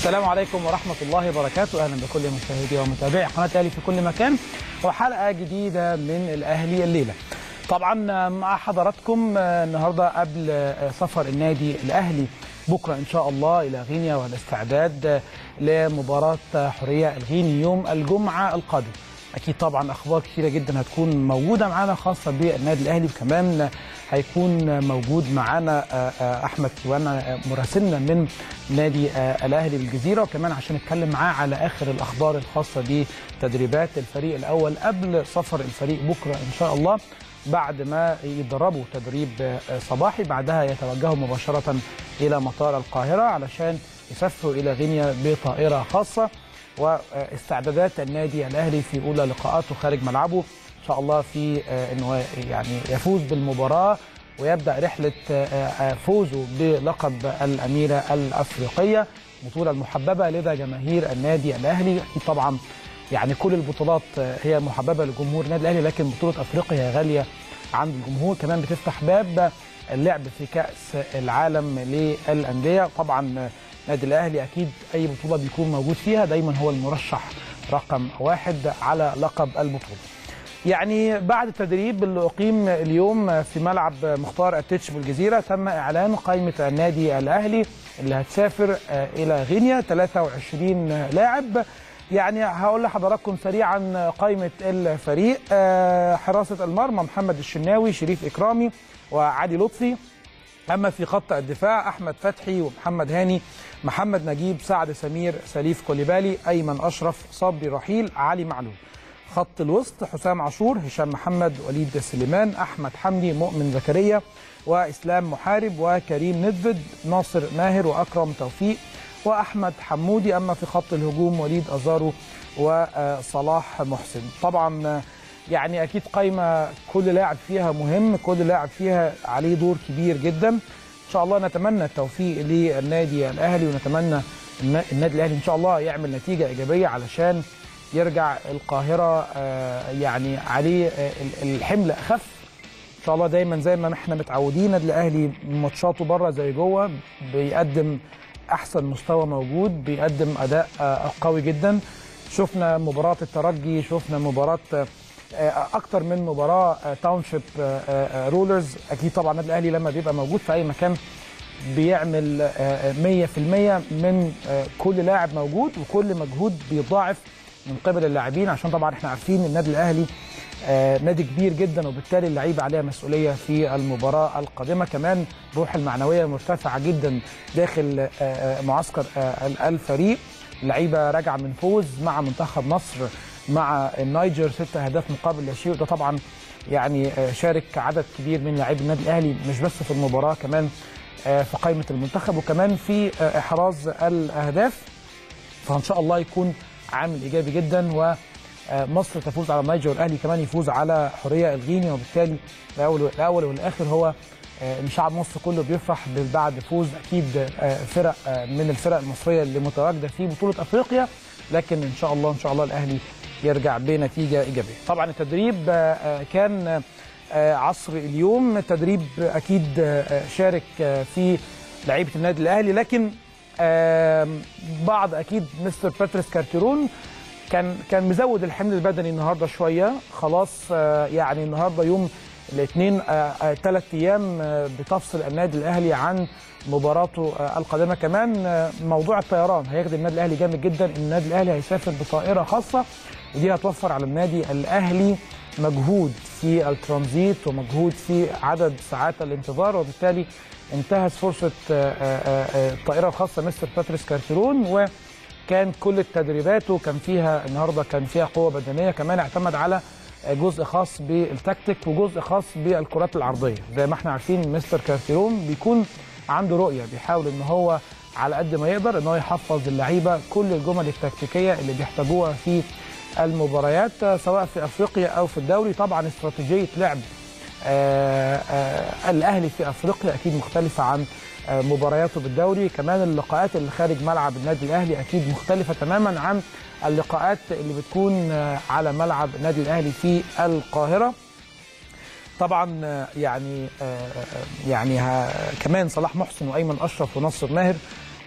السلام عليكم ورحمة الله وبركاته أهلا بكل مشاهدي ومتابعي قناة الأهلي في كل مكان وحلقة جديدة من الأهلي الليلة طبعا مع حضراتكم النهاردة قبل سفر النادي الأهلي بكرة إن شاء الله إلى غينيا والاستعداد لمباراة حرية الغيني يوم الجمعة القادم اكيد طبعا اخبار كثيره جدا هتكون موجوده معانا خاصه بالنادي الاهلي وكمان هيكون موجود معانا احمد كيوان مراسلنا من نادي الاهلي بالجزيره وكمان عشان نتكلم معاه على اخر الاخبار الخاصه بتدريبات الفريق الاول قبل سفر الفريق بكره ان شاء الله بعد ما يتدربوا تدريب صباحي بعدها يتوجهوا مباشره الى مطار القاهره علشان يسافروا الى غينيا بطائره خاصه واستعدادات النادي الاهلي في اولى لقاءاته خارج ملعبه ان شاء الله في انه يعني يفوز بالمباراه ويبدا رحله فوزه بلقب الاميره الافريقيه البطوله المحببه لدى جماهير النادي الاهلي اكيد طبعا يعني كل البطولات هي محببه لجمهور النادي الاهلي لكن بطوله افريقيا هي غاليه عند الجمهور كمان بتفتح باب اللعب في كاس العالم للانديه طبعا النادي الاهلي اكيد اي بطوله بيكون موجود فيها دايما هو المرشح رقم واحد على لقب البطوله. يعني بعد التدريب اللي اقيم اليوم في ملعب مختار التتش بالجزيره تم اعلان قائمه النادي الاهلي اللي هتسافر الى غينيا 23 لاعب يعني هقول لحضراتكم سريعا قائمه الفريق حراسه المرمى محمد الشناوي شريف اكرامي وعلي لطفي اما في خط الدفاع احمد فتحي ومحمد هاني محمد نجيب سعد سمير سليف كوليبالي ايمن اشرف صبري رحيل علي معلول خط الوسط حسام عاشور هشام محمد وليد سليمان احمد حمدي مؤمن زكريا واسلام محارب وكريم ندفد ناصر ماهر واكرم توفيق واحمد حمودي اما في خط الهجوم وليد ازارو وصلاح محسن طبعا يعني اكيد قايمه كل لاعب فيها مهم كل لاعب فيها عليه دور كبير جدا ان شاء الله نتمنى التوفيق للنادي الاهلي ونتمنى النادي الاهلي ان شاء الله يعمل نتيجه ايجابيه علشان يرجع القاهره يعني عليه الحمل اخف ان شاء الله دايما زي ما احنا متعودين النادي الاهلي ماتشاته بره زي جوه بيقدم احسن مستوى موجود بيقدم اداء قوي جدا شفنا مباراه الترجي شفنا مباراه اكتر من مباراه تاونشيب رولرز اكيد طبعا النادي الاهلي لما بيبقى موجود في اي مكان بيعمل 100% من كل لاعب موجود وكل مجهود بيضاعف من قبل اللاعبين عشان طبعا احنا عارفين النادي الاهلي نادي كبير جدا وبالتالي اللعيبه عليها مسؤوليه في المباراه القادمه كمان روح المعنويه مرتفعه جدا داخل معسكر الفريق اللعيبه راجعه من فوز مع منتخب مصر مع النيجر ست اهداف مقابل لا شيء وده طبعا يعني شارك عدد كبير من لاعبي النادي الاهلي مش بس في المباراه كمان في قائمه المنتخب وكمان في احراز الاهداف فان شاء الله يكون عامل ايجابي جدا ومصر تفوز على النيجر والاهلي كمان يفوز على حريه الغيني وبالتالي الاول الاول والاخر هو ان شعب مصر كله بيفرح بعد فوز اكيد فرق من الفرق المصريه اللي متواجده في بطوله افريقيا لكن ان شاء الله ان شاء الله الاهلي يرجع بنتيجه ايجابيه. طبعا التدريب كان عصر اليوم تدريب اكيد شارك في لعيبه النادي الاهلي لكن بعض اكيد مستر باتريس كارتيرون كان كان مزود الحمل البدني النهارده شويه خلاص يعني النهارده يوم الاثنين ثلاث ايام بتفصل النادي الاهلي عن مباراته القادمه كمان موضوع الطيران هيخدم النادي الاهلي جامد جدا ان النادي الاهلي هيسافر بطائره خاصه ودي هتوفر على النادي الاهلي مجهود في الترانزيت ومجهود في عدد ساعات الانتظار وبالتالي انتهت فرصه الطائره الخاصه مستر باتريس كارتيرون وكان كل التدريبات وكان فيها النهارده كان فيها قوه بدنيه كمان اعتمد على جزء خاص بالتكتيك وجزء خاص بالكرات العرضيه زي ما احنا عارفين مستر كارتيرون بيكون عنده رؤيه بيحاول ان هو على قد ما يقدر ان هو يحفظ اللعيبه كل الجمل التكتيكيه اللي بيحتاجوها في المباريات سواء في افريقيا او في الدوري طبعا استراتيجيه لعب آآ آآ الاهلي في افريقيا اكيد مختلفه عن مبارياته بالدوري كمان اللقاءات اللي خارج ملعب النادي الاهلي اكيد مختلفه تماما عن اللقاءات اللي بتكون على ملعب النادي الاهلي في القاهره طبعا يعني يعني كمان صلاح محسن وايمن اشرف ونصر ماهر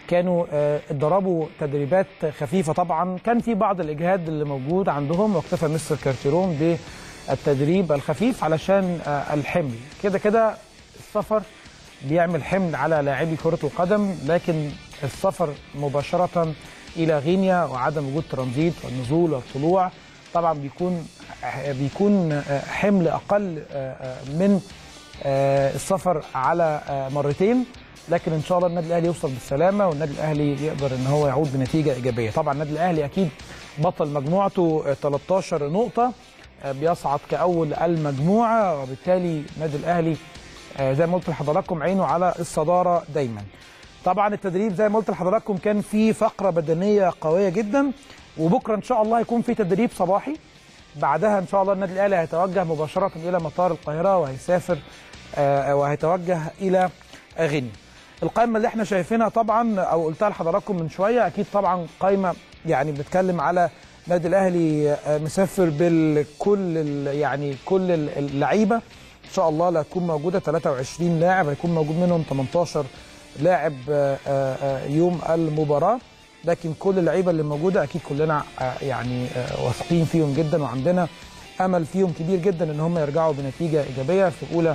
كانوا آه، اتدربوا تدريبات خفيفه طبعا كان في بعض الاجهاد اللي موجود عندهم واكتفى مستر كارتيرون بالتدريب الخفيف علشان آه، الحمل كده كده السفر بيعمل حمل على لاعبي كره القدم لكن السفر مباشره الى غينيا وعدم وجود ترانزيت والنزول والطلوع طبعا بيكون بيكون آه، حمل اقل آه، آه، من آه، السفر على آه، مرتين لكن ان شاء الله النادي الاهلي يوصل بالسلامه والنادي الاهلي يقدر ان هو يعود بنتيجه ايجابيه طبعا النادي الاهلي اكيد بطل مجموعته آه، 13 نقطه آه، بيصعد كاول المجموعه وبالتالي النادي الاهلي آه، زي ما قلت لحضراتكم عينه على الصداره دايما طبعا التدريب زي ما قلت لحضراتكم كان في فقره بدنيه قويه جدا وبكره ان شاء الله هيكون في تدريب صباحي بعدها ان شاء الله النادي الاهلي هيتوجه مباشره الى مطار القاهره وهيسافر آه، وهيتوجه الى غينيا القائمه اللي احنا شايفينها طبعا او قلتها لحضراتكم من شويه اكيد طبعا قائمه يعني بنتكلم على النادي الاهلي آه، مسافر بالكل ال- يعني كل ال- اللعيبه ان شاء الله اللي هتكون موجوده 23 لاعب هيكون موجود منهم 18 لاعب آه، آه، آه، يوم المباراه لكن كل اللعيبه اللي موجوده اكيد كلنا آه، يعني آه، واثقين فيهم جدا وعندنا امل فيهم كبير جدا ان هم يرجعوا بنتيجه ايجابيه في اولى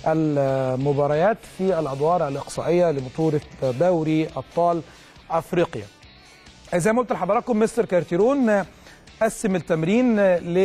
المباريات في الادوار الاقصائيه لبطوله دوري ابطال افريقيا. زي ما قلت لحضراتكم مستر كارتيرون قسم التمرين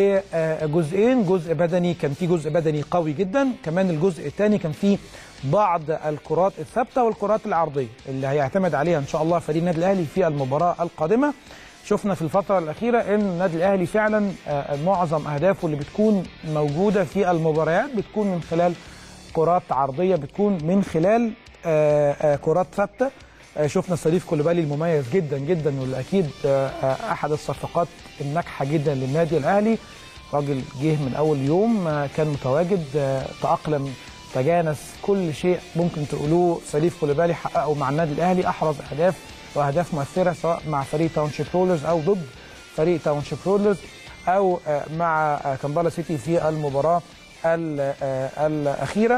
لجزئين جزء بدني كان فيه جزء بدني قوي جدا كمان الجزء الثاني كان فيه بعض الكرات الثابته والكرات العرضيه اللي هيعتمد عليها ان شاء الله فريق النادي الاهلي في المباراه القادمه شفنا في الفتره الاخيره ان النادي الاهلي فعلا آه، معظم اهدافه اللي بتكون موجوده في المباريات بتكون من خلال كرات عرضيه بتكون من خلال آه، آه، كرات ثابته آه، شفنا سليف كوليبالي المميز جدا جدا واللي اكيد آه، آه، احد الصفقات الناجحه جدا للنادي الاهلي راجل جه من اول يوم آه، كان متواجد آه، تاقلم تجانس كل شيء ممكن تقولوه سليف كوليبالي حققه مع النادي الاهلي احرز اهداف واهداف مؤثره سواء مع فريق تاونشيب رولرز او ضد فريق تاونشيب رولرز او آه، مع آه، كامبالا سيتي في المباراه ال- آه، الاخيره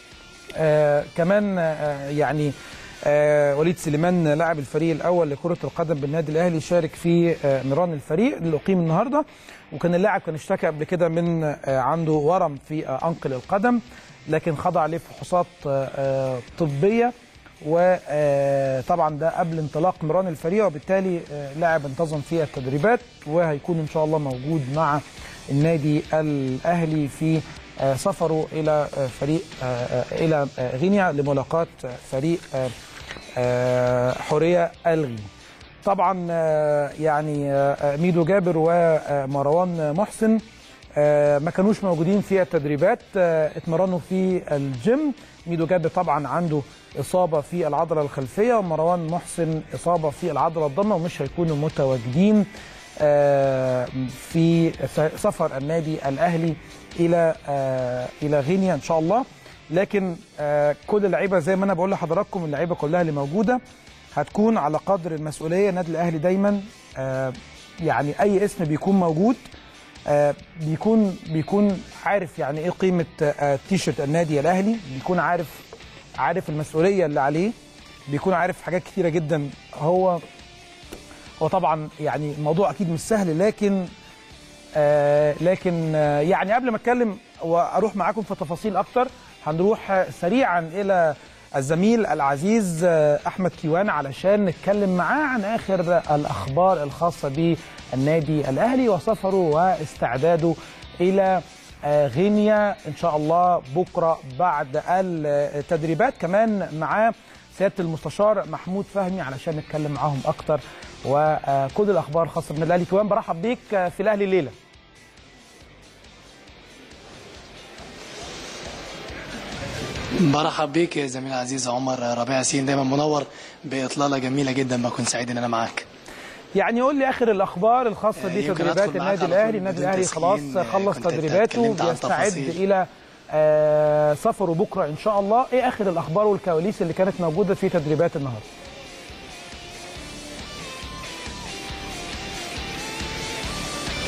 آه كمان آه يعني آه وليد سليمان لاعب الفريق الاول لكره القدم بالنادي الاهلي شارك في آه نيران الفريق اللي اقيم النهارده وكان اللاعب كان اشتكى قبل كده من آه عنده ورم في آه انقل القدم لكن خضع لفحوصات آه آه طبيه وطبعا ده قبل انطلاق نيران الفريق وبالتالي آه لاعب انتظم في التدريبات وهيكون ان شاء الله موجود مع النادي الاهلي في آه، سفره الى آه، فريق آه، آه، الى آه، غينيا لملاقاه آه، فريق آه، آه، حوريه الغيني. طبعا آه، يعني آه، ميدو جابر ومروان محسن آه، ما كانوش موجودين في التدريبات آه، اتمرنوا في الجيم ميدو جابر طبعا عنده اصابه في العضله الخلفيه ومروان محسن اصابه في العضله الضمه ومش هيكونوا متواجدين آه، في سفر النادي الاهلي الى آه، الى غينيا ان شاء الله لكن آه، كل اللعيبه زي ما انا بقول لحضراتكم اللعيبه كلها اللي موجوده هتكون على قدر المسؤوليه النادي الاهلي دايما آه، يعني اي اسم بيكون موجود آه، بيكون بيكون عارف يعني ايه قيمه آه، تيشرت النادي الاهلي بيكون عارف عارف المسؤوليه اللي عليه بيكون عارف حاجات كتيره جدا هو هو طبعا يعني الموضوع اكيد مش سهل لكن آه لكن آه يعني قبل ما اتكلم واروح معاكم في تفاصيل اكتر هنروح آه، سريعا الى الزميل العزيز آه، احمد كيوان علشان نتكلم معاه عن اخر الاخبار الخاصه بالنادي الاهلي وسفره واستعداده الى آه، غينيا ان شاء الله بكره بعد التدريبات كمان معاه سياده المستشار محمود فهمي علشان نتكلم معاهم اكتر وكل الاخبار الخاصه بالنادي الاهلي كمان برحب بيك في الاهلي الليله برحب بيك يا زميل العزيز عمر ربيع ياسين دايما منور باطلاله جميله جدا بكون سعيد ان انا معاك يعني قول لي اخر الاخبار الخاصه آه، يمكن بتدريبات أدخل معاك النادي على طول الاهلي النادي بدون الاهلي خلاص تسخين. آه، خلص كنت تدريباته اتكلمت عن بيستعد تفاصيل. الى آه، سفره بكره ان شاء الله ايه اخر الاخبار والكواليس اللي كانت موجوده في تدريبات النهارده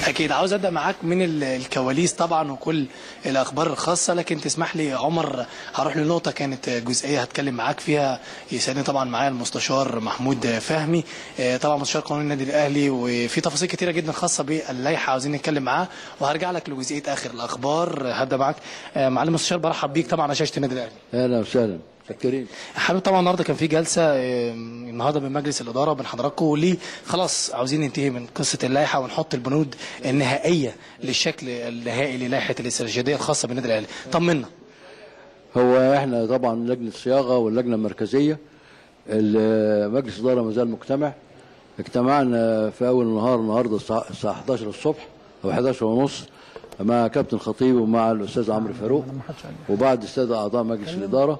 اكيد عاوز ابدا معاك من ال- الكواليس طبعا وكل الاخبار الخاصه لكن تسمح لي يا عمر هروح لنقطه كانت جزئيه هتكلم معاك فيها يسعدني طبعا معايا المستشار محمود فهمي آه، طبعا مستشار قانون النادي الاهلي وفي تفاصيل كتيره جدا خاصه باللائحه عاوزين نتكلم معاه وهرجع لك لجزئيه اخر الاخبار هبدا معاك آه، معالي المستشار برحب بيك طبعا على شاشه النادي الاهلي اهلا وسهلا شكرين حابب طبعا النهارده كان في جلسه آه، النهارده من مجلس الاداره وبين حضراتكم وليه خلاص عاوزين ننتهي من قصه اللائحه ونحط البنود النهائيه للشكل النهائي للائحه الاستراتيجيه الخاصه بالنادي الاهلي طمنا هو احنا طبعا لجنه صياغه واللجنه المركزيه ال- مجلس الاداره ما زال مجتمع اجتمعنا في اول النهار النهارده الساعه الساعة 11 الصبح او 11 ونص مع كابتن خطيب ومع الاستاذ عمرو فاروق ما حدش قال لي. وبعد الساده اعضاء مجلس الاداره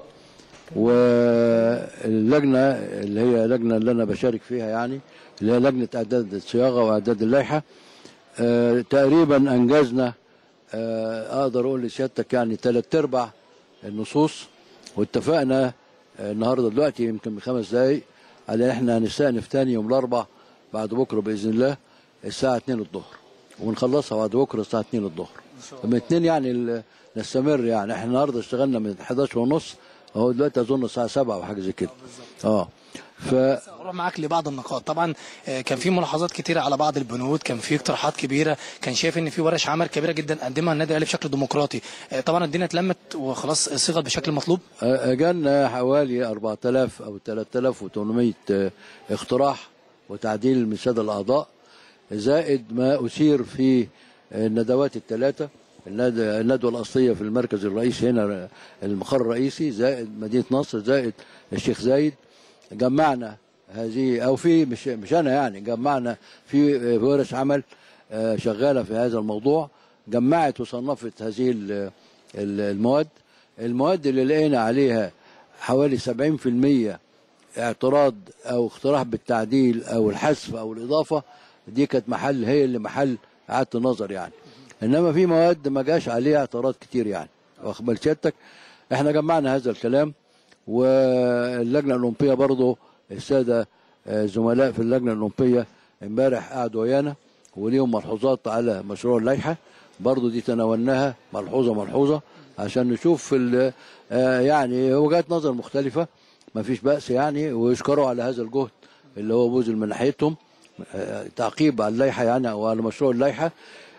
واللجنه اللي هي لجنه اللي انا بشارك فيها يعني اللي هي لجنه اعداد الصياغه واعداد اللائحه آه، تقريبا انجزنا آه، اقدر اقول لسيادتك يعني ثلاث ارباع النصوص واتفقنا آه، النهارده دلوقتي يمكن من خمس دقائق على ان احنا هنستأنف تاني يوم الاربع بعد بكره باذن الله الساعه 2 الظهر ونخلصها بعد بكره الساعه 2 الظهر من 2 يعني ال- نستمر يعني احنا النهارده اشتغلنا من 11 ونص اهو دلوقتي اظن الساعه 7 او حاجه زي كده اه ف اروح معاك لبعض النقاط طبعا آه، كان في ملاحظات كتيره على بعض البنود كان في اقتراحات كبيره كان شايف ان في ورش عمل كبيره جدا قدمها النادي الاهلي بشكل ديمقراطي آه، طبعا الدنيا اتلمت وخلاص صيغت بشكل مطلوب جانا حوالي 4000 او 3800 اقتراح وتعديل من الساده الاعضاء زائد ما اثير في الندوات الثلاثه الند- الندوه الاصليه في المركز الرئيسي هنا المقر الرئيسي زائد مدينه نصر زائد الشيخ زايد جمعنا هذه او في مش مش انا يعني جمعنا في في ورش عمل آه، شغاله في هذا الموضوع جمعت وصنفت هذه ال- ال- المواد المواد اللي لقينا عليها حوالي 70% اعتراض او اقتراح بالتعديل او الحذف او الاضافه دي كانت محل هي اللي محل اعاده النظر يعني انما في مواد ما جاش عليها اعتراض كتير يعني واخد بال سيادتك احنا جمعنا هذا الكلام واللجنه الاولمبيه برضه الساده آه، زملاء في اللجنه الاولمبيه امبارح قعدوا ويانا وليهم ملحوظات على مشروع اللائحه برضه دي تناولناها ملحوظه ملحوظه عشان نشوف في ال- آه، يعني وجهات نظر مختلفه ما فيش بأس يعني ويشكروا على هذا الجهد اللي هو بذل من ناحيتهم آه، تعقيب على اللائحه يعني او على مشروع اللائحه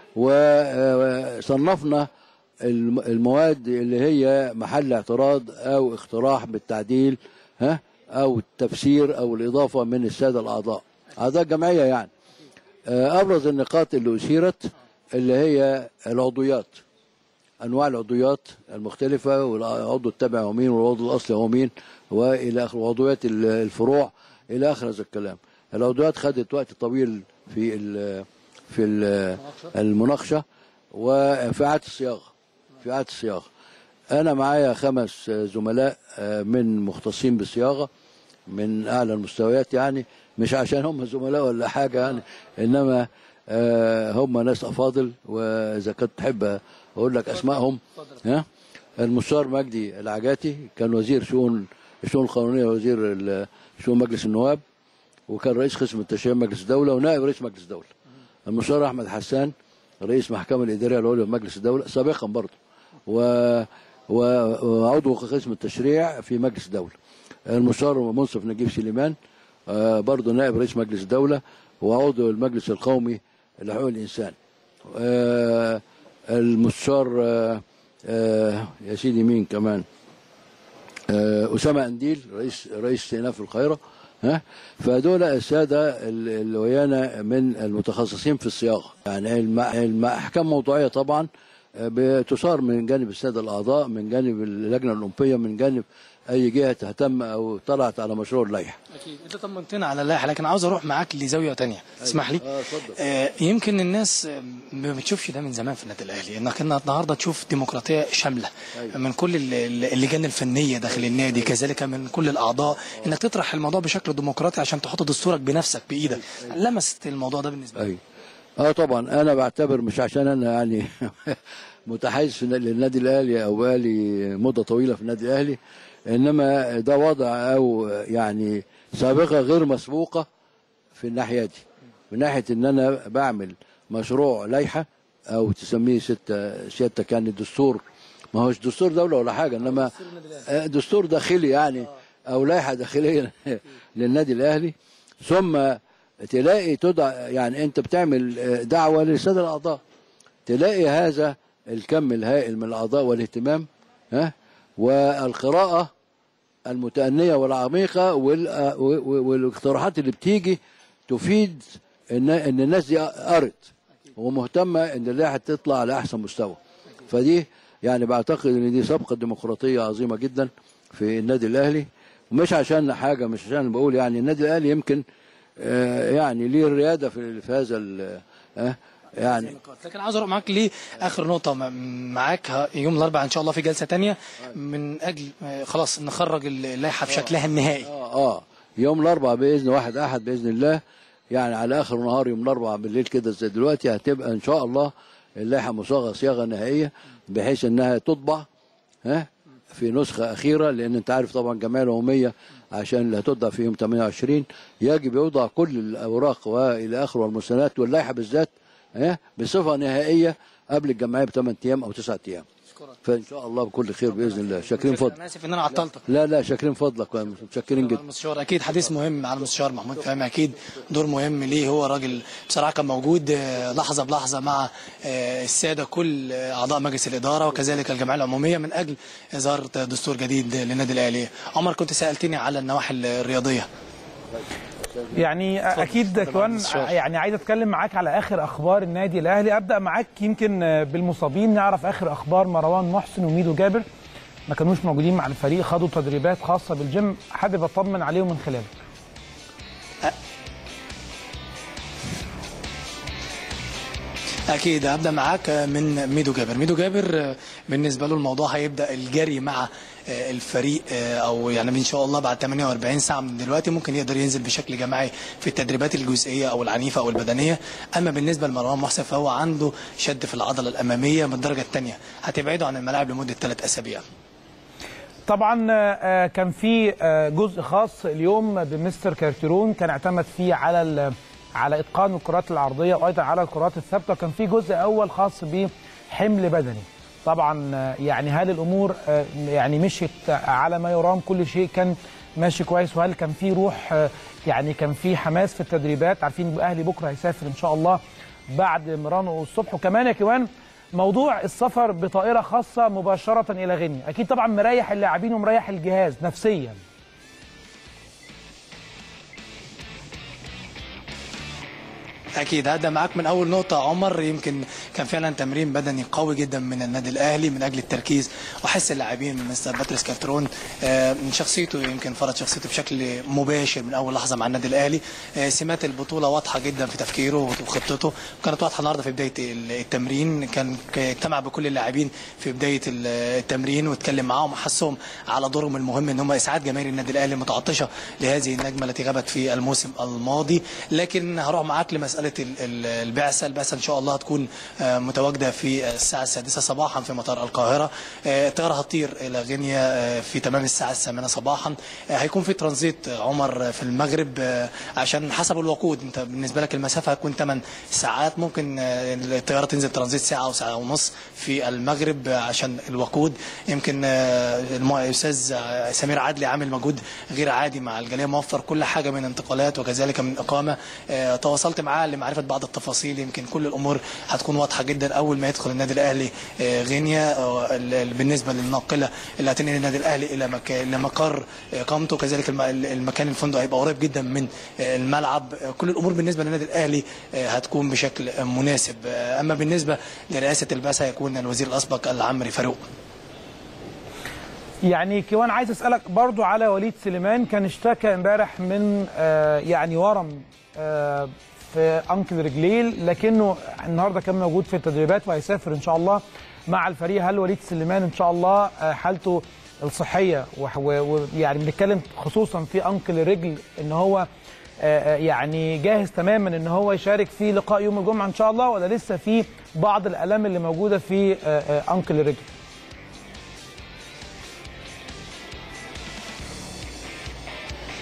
وصنفنا الم- المواد اللي هي محل اعتراض او اقتراح بالتعديل ها او التفسير او الاضافه من الساده الاعضاء اعضاء الجمعيه يعني آه، ابرز النقاط اللي اثيرت اللي هي العضويات انواع العضويات المختلفه والعضو التابع هو مين والعضو الاصلي هو مين والى اخره وعضويات ال- الفروع الى اخر هذا الكلام العضويات خدت وقت طويل في ال في ال المناقشه وفي اعاده الصياغه في اعاده الصياغه انا معايا خمس زملاء آه، من مختصين بالصياغه من اعلى المستويات يعني مش عشان هم زملاء ولا حاجه يعني انما آه، هم ناس افاضل واذا كنت تحب اقول لك اسمائهم ها المستشار مجدي العجاتي كان وزير شؤون الشؤون القانونيه وزير ال- شؤون مجلس النواب وكان رئيس قسم التشريع مجلس الدوله ونائب رئيس مجلس الدوله المستشار احمد حسان رئيس محكمه الاداريه العليا بمجلس الدوله سابقا برضه و و- وعضو قسم التشريع في مجلس الدوله المستشار منصف نجيب سليمان آه، برضه نائب رئيس مجلس الدوله وعضو المجلس القومي لحقوق الانسان آه، المستشار آه، آه، يا سيدي مين كمان آه، اسامه انديل رئيس رئيس استئناف القاهره ها فدول الساده ال- اللي ويانا من المتخصصين في الصياغه يعني الم- الم- احكام موضوعيه طبعا آه، بتصار من جانب الساده الاعضاء من جانب اللجنه الاولمبيه من جانب اي جهه تهتم او طلعت على مشروع اللائحه اكيد انت طمنتنا على اللائحه لكن عاوز اروح معاك لزاويه تانية تسمح لي اه اتفضل آه، يمكن الناس آه، ما بتشوفش ده من زمان في النادي الاهلي انك إنها النهارده تشوف ديمقراطيه شامله أيوة. من كل ال- ال- اللجان الفنيه داخل النادي كذلك من كل الاعضاء انك تطرح الموضوع بشكل ديمقراطي عشان تحط دستورك بنفسك بايدك لمست الموضوع ده بالنسبه لك ايوه اه طبعا انا بعتبر مش عشان انا يعني متحيز في للنادي الاهلي او بقالي مده طويله في النادي الاهلي انما ده وضع او يعني سابقه غير مسبوقه في الناحيه دي من ناحيه ان انا بعمل مشروع لائحه او تسميه ست سيادتك يعني دستور ما هوش دستور دوله ولا حاجه انما آه، دستور داخلي يعني او لائحه داخليه للنادي الاهلي ثم تلاقي تدع يعني انت بتعمل آه، دعوه للساده الاعضاء تلاقي هذا الكم الهائل من الاعضاء والاهتمام ها والقراءه المتأنية والعميقة وال- والاقتراحات اللي بتيجي تفيد ان ان الناس دي قرت ومهتمة ان اللائحة تطلع على احسن مستوى فدي يعني بعتقد ان دي سابقة ديمقراطية عظيمة جدا في النادي الاهلي ومش عشان حاجة مش عشان بقول يعني النادي الاهلي يمكن آه، يعني ليه الريادة في في هذا ال- آه، يعني لكن عاوز اروح معاك ليه اخر نقطه م- معاك ه- يوم الاربعاء ان شاء الله في جلسه تانية من اجل آه، خلاص نخرج اللائحه بشكلها النهائي اه اه يوم الاربعاء باذن واحد احد باذن الله يعني على اخر النهار يوم الاربعاء بالليل كده زي دلوقتي هتبقى ان شاء الله اللائحه مصاغه صياغه نهائيه بحيث انها تطبع ها في نسخه اخيره لان انت عارف طبعا الجمعيه العموميه عشان اللي هتطبع في يوم 28 يجب يوضع كل الاوراق والى اخره والمستندات واللائحه بالذات ها بصفه نهائيه قبل الجمعيه بثمان ايام او تسعة ايام فان شاء الله بكل خير باذن الله شاكرين فضل انا اسف ان انا عطلتك لا لا شاكرين فضلك متشكرين جدا المستشار اكيد حديث مهم على المستشار محمود فهمي اكيد دور مهم ليه هو راجل بصراحه كان موجود آه، لحظه بلحظه مع آه، الساده كل آه، اعضاء مجلس الاداره وكذلك الجمعيه العموميه من اجل اظهار دستور جديد للنادي الاهلي عمر كنت سالتني على النواحي الرياضيه يعني اكيد اتفضل كمان مستشار. يعني عايز اتكلم معاك على اخر اخبار النادي الاهلي ابدا معاك يمكن بالمصابين نعرف اخر اخبار مروان محسن وميدو جابر ما كانوش موجودين مع الفريق خدوا تدريبات خاصه بالجيم حابب اطمن عليهم من خلالك اكيد هبدا معاك من ميدو جابر ميدو جابر بالنسبه له الموضوع هيبدا الجري مع الفريق او يعني ان شاء الله بعد 48 ساعه من دلوقتي ممكن يقدر ينزل بشكل جماعي في التدريبات الجزئيه او العنيفه او البدنيه اما بالنسبه لمروان محسن فهو عنده شد في العضله الاماميه من الدرجه الثانيه هتبعده عن الملاعب لمده ثلاث اسابيع طبعا آه، كان في آه، جزء خاص اليوم بمستر كارتيرون كان اعتمد فيه على ال- على اتقان الكرات العرضيه وايضا على الكرات الثابته وكان في جزء اول خاص بحمل بدني طبعا آه، يعني هل الامور آه، يعني مشيت على ما يرام كل شيء كان ماشي كويس وهل كان في روح آه، يعني كان في حماس في التدريبات عارفين الاهلي بكره هيسافر ان شاء الله بعد مرانو الصبح وكمان يا كمان موضوع السفر بطائره خاصه مباشره الى غينيا اكيد طبعا مريح اللاعبين ومريح الجهاز نفسيا اكيد هبدا معاك من اول نقطه عمر يمكن كان فعلا تمرين بدني قوي جدا من النادي الاهلي من اجل التركيز وحس اللاعبين من مستر باتريس كارترون آه، من شخصيته يمكن فرض شخصيته بشكل مباشر من اول لحظه مع النادي الاهلي آه، سمات البطوله واضحه جدا في تفكيره وخطته وكانت واضحه النهارده في بدايه التمرين كان اجتمع بكل اللاعبين في بدايه التمرين واتكلم معاهم حسهم على دورهم المهم ان هم اسعاد جماهير النادي الاهلي المتعطشه لهذه النجمه التي غابت في الموسم الماضي لكن هروح معاك لمساله ال- ال- البعثه البعثه ان شاء الله هتكون آه، متواجده في الساعه السادسه صباحا في مطار القاهره آه، الطياره هتطير الى غينيا آه، في تمام الساعه الثامنه صباحا آه، هيكون في ترانزيت آه، عمر في المغرب آه، عشان حسب الوقود انت بالنسبه لك المسافه هتكون 8 ساعات ممكن آه، الطياره تنزل ترانزيت ساعه او ساعه ونص في المغرب آه، عشان الوقود يمكن آه، الم- الاستاذ آه، سمير عدلي عامل مجهود غير عادي مع الجاليه موفر كل حاجه من انتقالات وكذلك من اقامه آه، تواصلت معاه لمعرفه بعض التفاصيل يمكن كل الامور هتكون واضحه جدا اول ما يدخل النادي الاهلي آه، غينيا آه، ال- ال- بالنسبه للناقله اللي هتنقل النادي الاهلي الى مكان الى مقر اقامته كذلك الم- المكان الفندق هيبقى قريب جدا من آه، الملعب آه، كل الامور بالنسبه للنادي الاهلي آه، هتكون بشكل آه، مناسب آه، اما بالنسبه لرئاسه البعثه هيكون الوزير الاسبق العمري فاروق يعني كمان عايز اسالك برضو على وليد سليمان كان اشتكى امبارح من آه، يعني ورم آه، في انكل رجليه لكنه النهارده كان موجود في التدريبات وهيسافر ان شاء الله مع الفريق هل وليد سليمان ان شاء الله آه، حالته الصحيه وح- و- ويعني بنتكلم خصوصا في انكل الرجل ان هو آه، آه، يعني جاهز تماما ان هو يشارك في لقاء يوم الجمعه ان شاء الله ولا لسه في بعض الالام اللي موجوده في آه، آه، انكل الرجل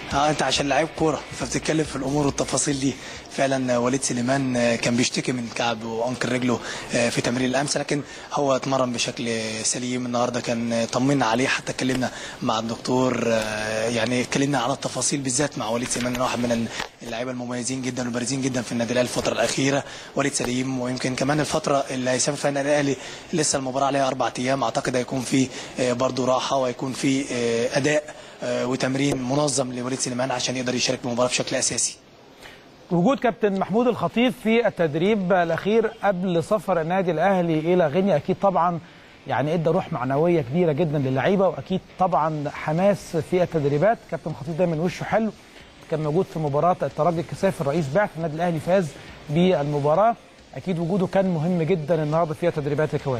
اه انت عشان لعيب كوره فبتتكلم في الامور والتفاصيل دي فعلا وليد سليمان آه، كان بيشتكي من كعب وانكل رجله آه، في تمرين الامس لكن هو اتمرن بشكل سليم النهارده كان آه، طمنا عليه حتى اتكلمنا مع الدكتور آه، يعني اتكلمنا على التفاصيل بالذات مع وليد سليمان إنه واحد من اللعيبه المميزين جدا والبارزين جدا في النادي الاهلي الفتره الاخيره وليد سليم ويمكن كمان الفتره اللي هيسافر فيها النادي الاهلي لسه المباراه عليها اربع ايام اعتقد هيكون في آه، برضه راحه وهيكون في آه، اداء آه، وتمرين منظم لوليد سليمان عشان يقدر يشارك في المباراه بشكل اساسي وجود كابتن محمود الخطيب في التدريب الاخير قبل سفر النادي الاهلي الى غينيا اكيد طبعا يعني ادى روح معنويه كبيره جدا للعيبه واكيد طبعا حماس في التدريبات كابتن الخطيب دايما وشه حلو كان موجود في مباراه الترجي الكساف الرئيس بعث النادي الاهلي فاز بالمباراه اكيد وجوده كان مهم جدا النهارده في تدريبات الكوان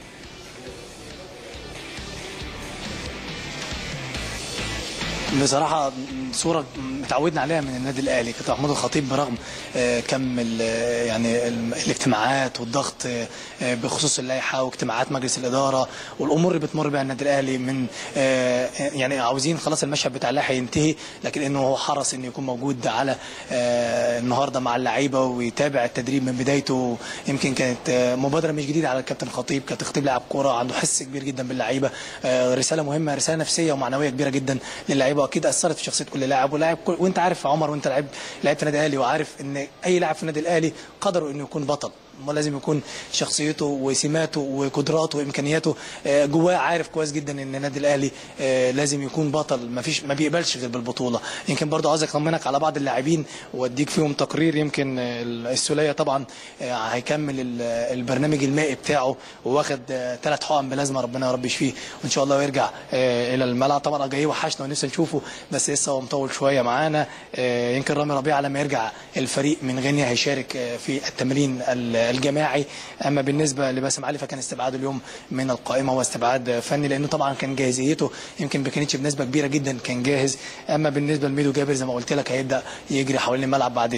بصراحة صورة متعودنا عليها من النادي الأهلي كابتن محمود الخطيب برغم آه، كم ال- يعني ال- الاجتماعات والضغط آه، آه، بخصوص اللائحة واجتماعات مجلس الإدارة والأمور اللي بتمر بها النادي الأهلي من آه، يعني عاوزين خلاص المشهد بتاع اللائحة ينتهي لكن إنه هو حرص إنه يكون موجود على آه، النهاردة مع اللعيبة ويتابع التدريب من بدايته يمكن كانت آه، مبادرة مش جديدة على الكابتن الخطيب كابتن الخطيب لاعب كورة عنده حس كبير جدا باللعيبة آه، رسالة مهمة رسالة نفسية ومعنوية كبيرة جدا للعيبه واكيد اثرت في شخصيه كل لاعب ولاعب كل وانت عارف يا عمر وانت لعيب لعيب في النادي الاهلي وعارف ان اي لاعب في النادي الاهلي قدره انه يكون بطل ما لازم يكون شخصيته وسماته وقدراته وامكانياته آه، جواه عارف كويس جدا ان النادي الاهلي آه، لازم يكون بطل ما فيش ما بيقبلش غير بالبطوله يمكن برضه عاوز اطمنك على بعض اللاعبين واديك فيهم تقرير يمكن آه، السوليه طبعا آه، هيكمل ال- البرنامج المائي بتاعه وواخد ثلاث حقن بلازمه ربنا يا رب يشفيه وان شاء الله يرجع آه، الى الملعب طبعا جاي وحشنا ونفسي نشوفه بس لسه هو مطول شويه معانا آه، يمكن رامي ربيعه لما يرجع الفريق من غينيا هيشارك آه، في التمرين ال- الجماعي اما بالنسبه لباسم علي فكان استبعاده اليوم من القائمه هو استبعاد فني لانه طبعا كان جاهزيته يمكن ما كانتش بنسبه كبيره جدا كان جاهز اما بالنسبه لميدو جابر زي ما قلت لك هيبدا يجري حوالين الملعب بعد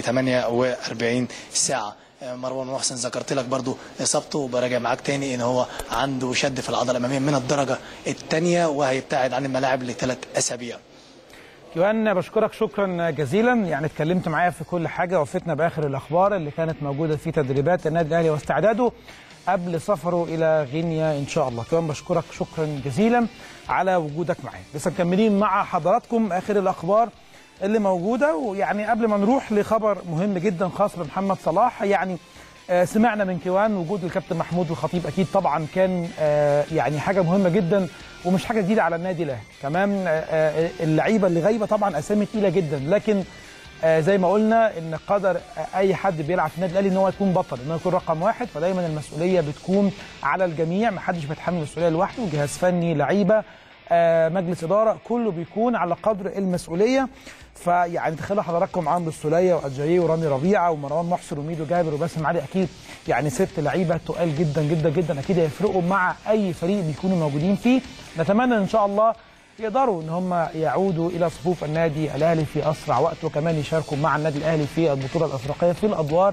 48 ساعه مروان محسن ذكرت لك برضو اصابته وبراجع معاك تاني ان هو عنده شد في العضله الاماميه من الدرجه الثانيه وهيبتعد عن الملاعب لثلاث اسابيع يوان بشكرك شكرا جزيلا يعني اتكلمت معايا في كل حاجه وفتنا باخر الاخبار اللي كانت موجوده في تدريبات النادي الاهلي واستعداده قبل سفره الى غينيا ان شاء الله كمان بشكرك شكرا جزيلا على وجودك معايا لسه مكملين مع حضراتكم اخر الاخبار اللي موجوده ويعني قبل ما نروح لخبر مهم جدا خاص بمحمد صلاح يعني آه، سمعنا من كيوان وجود الكابتن محمود الخطيب اكيد طبعا كان آه، يعني حاجه مهمه جدا ومش حاجه جديده على النادي الاهلي كمان آه، آه، اللعيبه اللي غايبه طبعا اسامي تقيله جدا لكن آه، زي ما قلنا ان قدر اي حد بيلعب في النادي الاهلي ان هو يكون بطل ان هو يكون رقم واحد فدايما المسؤوليه بتكون على الجميع ما حدش بيتحمل المسؤوليه لوحده جهاز فني لعيبه آه، مجلس اداره كله بيكون على قدر المسؤوليه فيعني تخيلوا حضراتكم عمرو السوليه واجاييه ورامي ربيعه ومروان محسن وميدو جابر وباسم علي اكيد يعني ست لعيبه تقال جدا جدا جدا اكيد هيفرقوا مع اي فريق بيكونوا موجودين فيه نتمنى ان شاء الله يقدروا ان هم يعودوا الى صفوف النادي الاهلي في اسرع وقت وكمان يشاركوا مع النادي الاهلي في البطوله الافريقيه في الادوار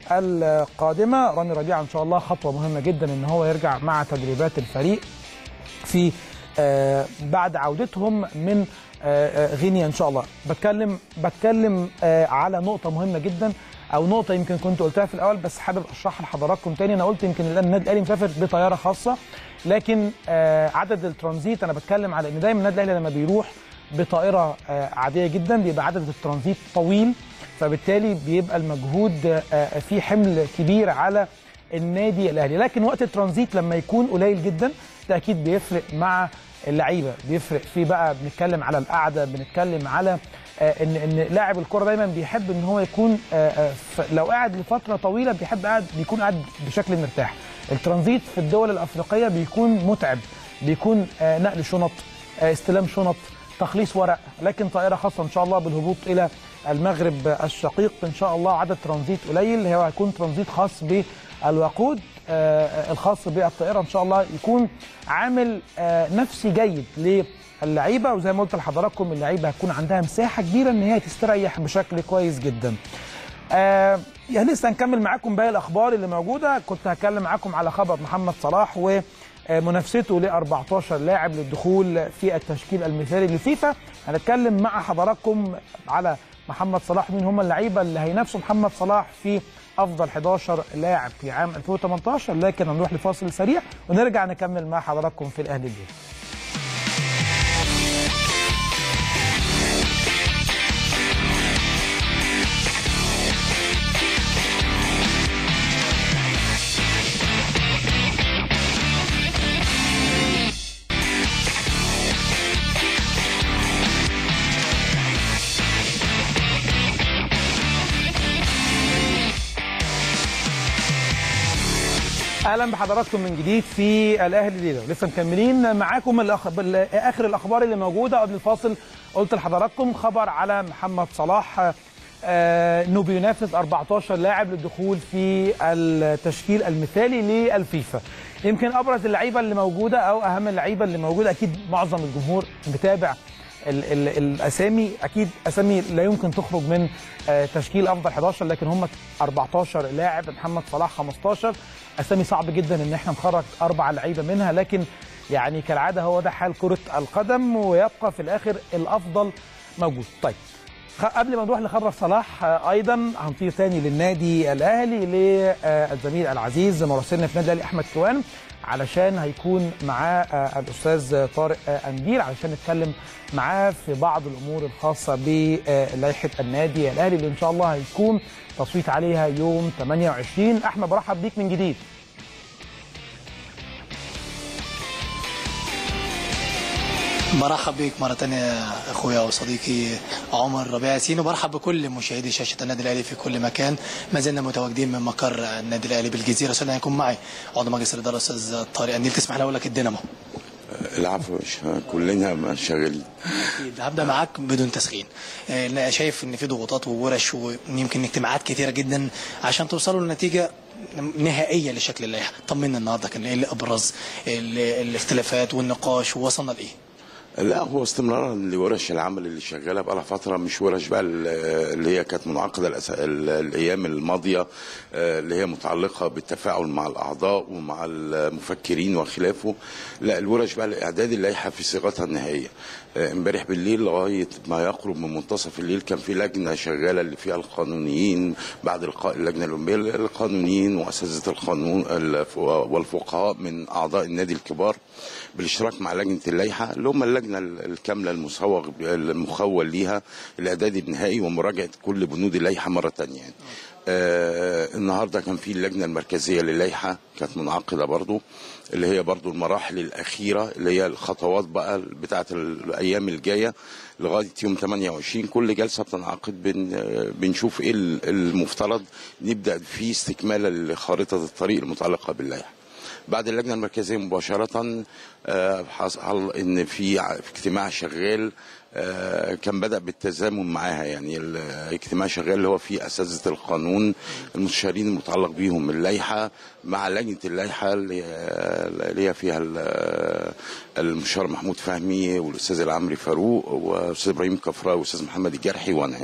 القادمه رامي ربيعه ان شاء الله خطوه مهمه جدا ان هو يرجع مع تدريبات الفريق في آه بعد عودتهم من آه آه غينيا ان شاء الله بتكلم بتكلم آه على نقطه مهمه جدا او نقطه يمكن كنت قلتها في الاول بس حابب اشرحها لحضراتكم تاني انا قلت يمكن النادي الاهلي مسافر بطياره خاصه لكن آه عدد الترانزيت انا بتكلم على ان دايما النادي الاهلي لما بيروح بطائره آه عاديه جدا بيبقى عدد الترانزيت طويل فبالتالي بيبقى المجهود آه فيه حمل كبير على النادي الاهلي لكن وقت الترانزيت لما يكون قليل جدا ده اكيد بيفرق مع اللعيبه بيفرق في بقى بنتكلم على القعده بنتكلم على آه ان ان لاعب الكره دايما بيحب ان هو يكون آه آه ف- لو قاعد لفتره طويله بيحب قاعد بيكون قاعد بشكل مرتاح الترانزيت في الدول الافريقيه بيكون متعب بيكون آه نقل شنط آه استلام شنط تخليص ورق لكن طائره خاصه ان شاء الله بالهبوط الى المغرب الشقيق ان شاء الله عدد ترانزيت قليل هو هيكون ترانزيت خاص بالوقود آه، الخاص بالطائره ان شاء الله يكون عامل آه، نفسي جيد للعيبه وزي ما قلت لحضراتكم اللعيبه هتكون عندها مساحه كبيره ان هي تستريح بشكل كويس جدا. آه يعني لسه هنكمل معاكم باقي الاخبار اللي موجوده كنت هتكلم معاكم على خبر محمد صلاح آه، منافسته ل 14 لاعب للدخول في التشكيل المثالي للفيفا هنتكلم مع حضراتكم على محمد صلاح مين هم اللعيبه اللي هينافسوا محمد صلاح في افضل 11 لاعب في عام 2018 لكن هنروح لفاصل سريع ونرجع نكمل مع حضراتكم في الاهلي الليل اهلا بحضراتكم من جديد في الاهلي ليله لسه مكملين معاكم الأخ... بال- اخر الاخبار اللي موجوده قبل الفاصل قلت لحضراتكم خبر على محمد صلاح آه، انه بينافس 14 لاعب للدخول في التشكيل المثالي للفيفا يمكن ابرز اللعيبه اللي موجوده او اهم اللعيبه اللي موجوده اكيد معظم الجمهور متابع ال ال الاسامي اكيد اسامي لا يمكن تخرج من آه، تشكيل افضل 11 لكن هم 14 لاعب محمد صلاح 15 اسامي صعب جدا ان احنا نخرج اربع لعيبه منها لكن يعني كالعاده هو ده حال كره القدم ويبقى في الاخر الافضل موجود طيب خ- قبل ما نروح لخبر صلاح آه، ايضا هنطير تاني للنادي الاهلي للزميل العزيز مراسلنا في النادي الاهلي احمد كوان علشان هيكون معاه آه، الاستاذ طارق آه، انديل علشان نتكلم معاه في بعض الامور الخاصه بلائحه النادي الاهلي اللي ان شاء الله هيكون تصويت عليها يوم 28 احمد برحب بيك من جديد برحب بيك مرة تانية أخويا وصديقي عمر ربيع ياسين وبرحب بكل مشاهدي شاشة النادي الأهلي في كل مكان ما زلنا متواجدين من مقر النادي الأهلي بالجزيرة سنة هيكون معي عضو مجلس الإدارة أستاذ طارق أنديل تسمح لي أقول لك الدينامو العفو يا باشا كلنا شغالين أكيد هبدأ معاك بدون تسخين آه، أنا شايف إن في ضغوطات وورش ويمكن اجتماعات كتيرة جدا عشان توصلوا لنتيجة نهائية لشكل اللائحة طمنا النهارده كان ايه اللي ابرز ال- الاختلافات والنقاش ووصلنا لايه؟ لا هو استمرارا لورش العمل اللي شغاله بقى لها فتره مش ورش بقى ال- اللي هي كانت منعقده الأس- ال- الايام الماضيه آه، اللي هي متعلقه بالتفاعل مع الاعضاء ومع المفكرين وخلافه لا الورش بقى لاعداد اللائحه في صيغتها النهائيه آه، امبارح بالليل لغايه ما يقرب من منتصف الليل كان في لجنه شغاله اللي فيها القانونيين بعد القاء اللجنه الاولمبيه القانونيين واساتذه القانون الف- والفقهاء من اعضاء النادي الكبار بالاشتراك مع لجنه اللائحه اللي هم اللجنه الكامله المسوغ المخول ليها الاعداد النهائي ومراجعه كل بنود اللائحه مره ثانيه يعني. آه النهارده كان في اللجنه المركزيه للائحه كانت منعقده برضو اللي هي برضو المراحل الاخيره اللي هي الخطوات بقى بتاعه الايام الجايه لغايه يوم 28 كل جلسه بتنعقد بن آه، بنشوف ايه المفترض نبدا فيه استكمالا لخارطه الطريق المتعلقه باللائحه بعد اللجنه المركزيه مباشره آه، حصل ان في ع- في اجتماع شغال آه، كان بدا بالتزامن معاها يعني الاجتماع شغال اللي هو فيه اساتذه القانون المستشارين المتعلق بيهم اللائحه مع لجنه اللائحه اللي اللي هي فيها ال- المستشار محمود فهمي والاستاذ العمري فاروق والاستاذ ابراهيم كفراء والاستاذ محمد الجرحي وانا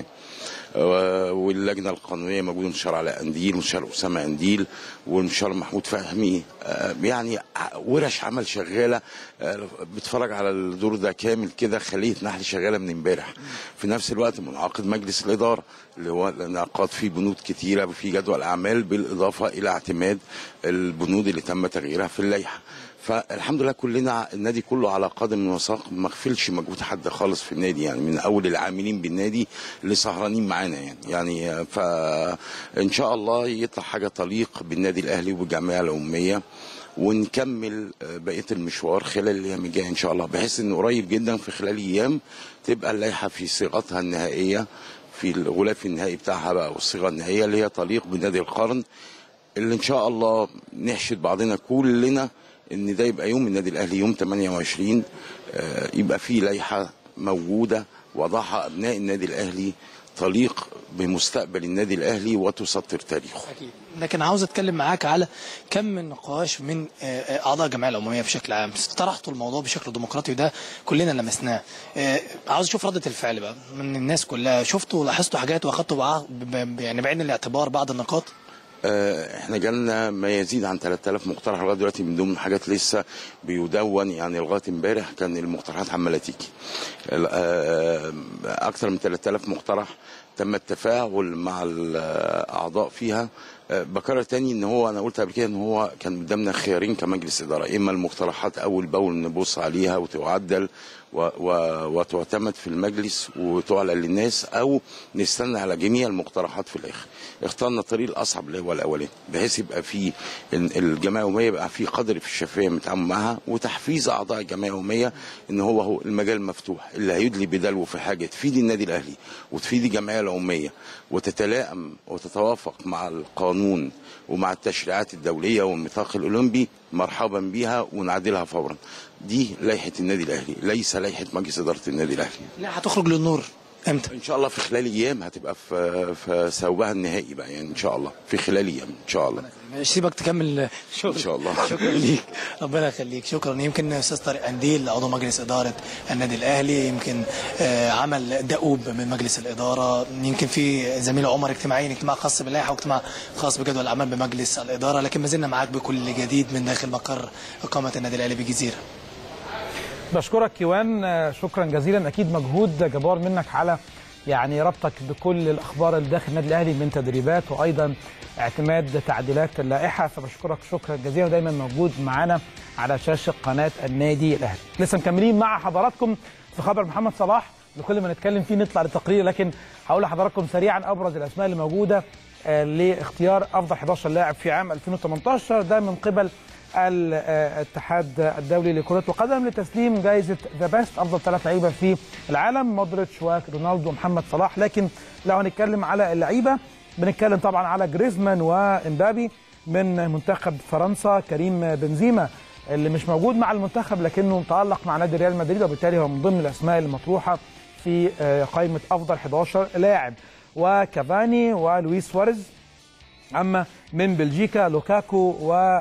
و- واللجنه القانونيه موجود المستشار علاء انديل المستشار اسامه انديل والمستشار محمود فهمي آه، يعني ع- ورش عمل شغاله آه، بتفرج على الدور ده كامل كده خليه نحل شغاله من امبارح في نفس الوقت منعقد مجلس الاداره اللي هو انعقاد فيه بنود كتيره في جدول اعمال بالاضافه الى اعتماد البنود اللي تم تغييرها في اللائحه فالحمد لله كلنا النادي كله على قدم وساق ما غفلش مجهود حد خالص في النادي يعني من اول العاملين بالنادي اللي سهرانين معانا يعني يعني فان شاء الله يطلع حاجه تليق بالنادي الاهلي وبالجمعيه العموميه ونكمل بقيه المشوار خلال الايام الجايه ان شاء الله بحيث ان قريب جدا في خلال ايام تبقى اللائحه في صيغتها النهائيه في الغلاف النهائي بتاعها بقى والصيغه النهائيه اللي هي تليق بنادي القرن اللي ان شاء الله نحشد بعضنا كلنا ان ده يبقى يوم النادي الاهلي يوم 28 آه، يبقى فيه لائحه موجوده وضعها ابناء النادي الاهلي تليق بمستقبل النادي الاهلي وتسطر تاريخه اكيد لكن عاوز اتكلم معاك على كم من نقاش من آه، آه، اعضاء الجمعيه العموميه بشكل عام طرحتوا الموضوع بشكل ديمقراطي وده كلنا لمسناه آه، عاوز اشوف رده الفعل بقى من الناس كلها شفتوا لاحظتوا حاجات واخدتوا بع- ب- ب- يعني بعين الاعتبار بعض النقاط آه، احنا جالنا ما يزيد عن 3000 مقترح لغايه دلوقتي من ضمن حاجات لسه بيدون يعني لغايه امبارح كان المقترحات عماله تيجي ال- آه، اكثر من 3000 مقترح تم التفاعل مع الاعضاء فيها آه، بكرر تاني ان هو انا قلت قبل كده ان هو كان قدامنا خيارين كمجلس اداره اما المقترحات اول باول نبص عليها وتعدل و و وتعتمد في المجلس وتعلن للناس او نستنى على جميع المقترحات في الاخر اخترنا الطريق الاصعب اللي هو الاولاني بحيث يبقى في ال- الجمعيه اليوميه يبقى في قدر في الشفافيه من التعامل معها وتحفيز اعضاء الجمعيه اليوميه ان هو هو المجال مفتوح اللي هيدلي بدلو في حاجه تفيد النادي الاهلي وتفيد الجمعيه العموميه وتتلائم وتتوافق مع القانون ومع التشريعات الدوليه والميثاق الاولمبي مرحبا بها ونعدلها فورا دي لائحه النادي الاهلي ليس لائحه مجلس اداره النادي الاهلي لا هتخرج للنور امتى ان شاء الله في خلال ايام هتبقى في في ثوبها النهائي بقى يعني ان شاء الله في خلال ايام ان شاء الله مش سيبك تكمل شغل إن شاء الله. شكرا ليك ربنا يخليك شكرا يمكن استاذ طارق قنديل عضو مجلس اداره النادي الاهلي يمكن آه، عمل دؤوب من مجلس الاداره يمكن في زميل عمر اجتماعيين اجتماع خاص باللائحه واجتماع خاص بجدول الاعمال بمجلس الاداره لكن ما زلنا معاك بكل جديد من داخل مقر اقامه النادي الاهلي بالجزيره بشكرك كيوان آه، شكرا جزيلا اكيد مجهود جبار منك على يعني ربطك بكل الاخبار اللي داخل النادي الاهلي من تدريبات وايضا اعتماد تعديلات اللائحه فبشكرك شكرا جزيلا ودايما موجود معانا على شاشه قناه النادي الاهلي لسه مكملين مع حضراتكم في خبر محمد صلاح لكل ما نتكلم فيه نطلع لتقرير لكن هقول لحضراتكم سريعا ابرز الاسماء اللي موجوده آه، لاختيار افضل 11 لاعب في عام 2018 ده من قبل الاتحاد الدولي لكرة القدم لتسليم جائزة ذا بيست أفضل ثلاث لعيبة في العالم مودريتش ورونالدو ومحمد صلاح لكن لو هنتكلم على اللعيبة بنتكلم طبعا على جريزمان وامبابي من منتخب فرنسا كريم بنزيما اللي مش موجود مع المنتخب لكنه تألق مع نادي ريال مدريد وبالتالي هو من ضمن الأسماء المطروحة في آه، قائمة أفضل 11 لاعب وكافاني ولويس سواريز اما من بلجيكا لوكاكو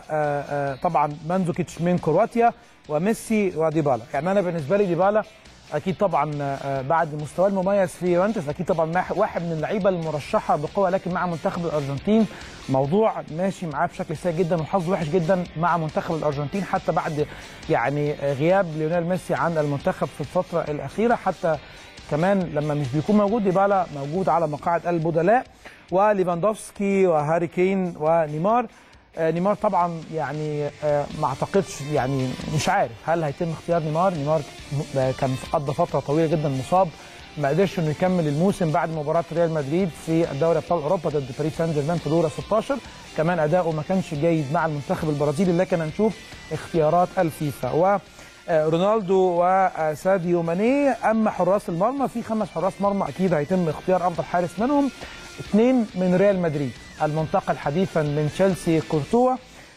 وطبعا مانزوكيتش من كرواتيا وميسي وديبالا يعني انا بالنسبه لي ديبالا اكيد طبعا آه، بعد مستواه المميز في يوفنتوس اكيد طبعا مح- واحد من اللعيبه المرشحه بقوه لكن مع منتخب الارجنتين موضوع ماشي معاه بشكل سيء جدا وحظ وحش جدا مع منتخب الارجنتين حتى بعد يعني آه، غياب ليونيل ميسي عن المنتخب في الفتره الاخيره حتى كمان لما مش بيكون موجود ديبالا موجود على مقاعد البدلاء وليفاندوفسكي وهاري كين ونيمار آه، نيمار طبعا يعني آه، ما اعتقدش يعني مش عارف هل هيتم اختيار نيمار نيمار م- آه، كان قضى فتره طويله جدا مصاب ما قدرش انه يكمل الموسم بعد مباراه ريال مدريد في الدوري ابطال اوروبا ضد باريس سان جيرمان في دور 16 كمان اداؤه ما كانش جيد مع المنتخب البرازيلي لكن هنشوف اختيارات الفيفا و آه، رونالدو وساديو ماني اما حراس المرمى في خمس حراس مرمى اكيد هيتم اختيار افضل حارس منهم اثنين من ريال مدريد المنتقل حديثا من تشيلسي كورتوا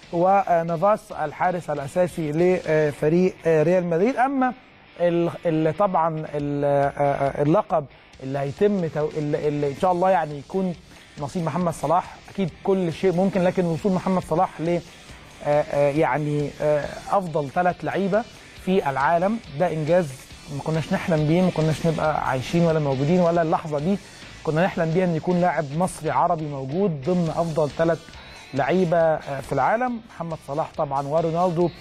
ونافاس الحارس الاساسي لفريق آه، ريال مدريد اما ال- ال- طبعا ال- آه، اللقب اللي هيتم تو- اللي اللي ان شاء الله يعني يكون نصيب محمد صلاح اكيد كل شيء ممكن لكن وصول محمد صلاح ل آه، آه، يعني آه، افضل ثلاث لعيبه في العالم ده انجاز ما كناش نحلم بيه ما كناش نبقى عايشين ولا موجودين ولا اللحظه دي كنا نحلم بيها ان يكون لاعب مصري عربي موجود ضمن افضل ثلاث لعيبه آه، في العالم محمد صلاح طبعا ورونالدو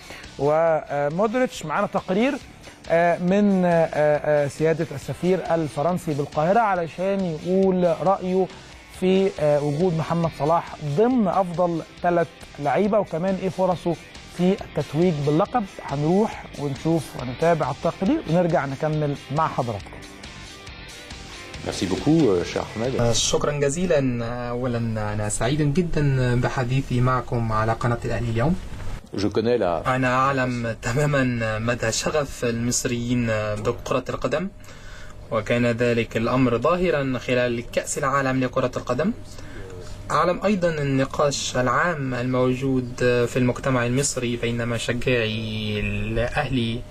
ومودريتش معانا تقرير آه، من آه، آه، سياده السفير الفرنسي بالقاهره علشان يقول رايه في آه، وجود محمد صلاح ضمن افضل ثلاث لعيبه وكمان ايه فرصه في التتويج باللقب هنروح ونشوف ونتابع التقرير ونرجع نكمل مع حضراتكم Merci beaucoup, euh, cher Ahmed. شكرا جزيلا اولا انا سعيد جدا بحديثي معكم على قناه الاهلي اليوم Je connais la, انا اعلم تماما مدى شغف المصريين بكره القدم وكان ذلك الامر ظاهرا خلال كاس العالم لكره القدم اعلم ايضا النقاش العام الموجود في المجتمع المصري بين مشجعي الاهلي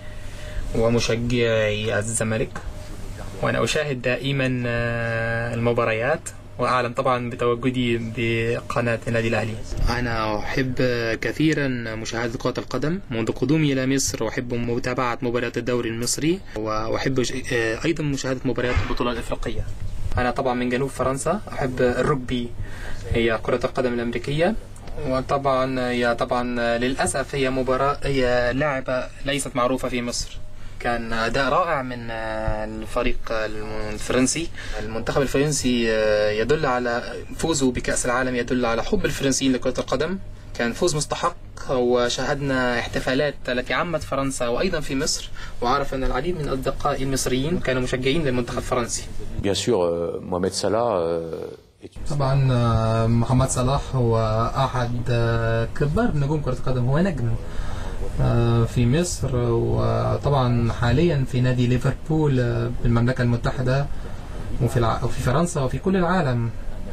ومشجعي الزمالك وانا اشاهد دائما آه، المباريات واعلم طبعا بتواجدي بقناه النادي الاهلي. انا احب كثيرا مشاهده كره القدم منذ قدومي الى مصر احب متابعه مباريات الدوري المصري واحب آه، ايضا مشاهده مباريات البطوله الافريقيه. أنا طبعا من جنوب فرنسا أحب الرugby هي كرة القدم الأمريكية وطبعا هي طبعا للأسف هي مباراة هي لاعبة ليست معروفة في مصر كان أداء رائع من الفريق الفرنسي المنتخب الفرنسي يدل على فوزه بكأس العالم يدل على حب الفرنسيين لكرة القدم كان فوز مستحق وشاهدنا احتفالات التي عمت فرنسا وأيضا في مصر وعرف أن العديد من أصدقائي المصريين كانوا مشجعين للمنتخب الفرنسي Bien sûr, euh, Mohamed Salah euh, est طبعا آه، محمد صلاح هو أحد آه، كبار نجوم كرة القدم هو نجم آه، في مصر وطبعا حاليا في نادي ليفربول آه، بالمملكة المتحدة وفي الع... وفي فرنسا وفي كل العالم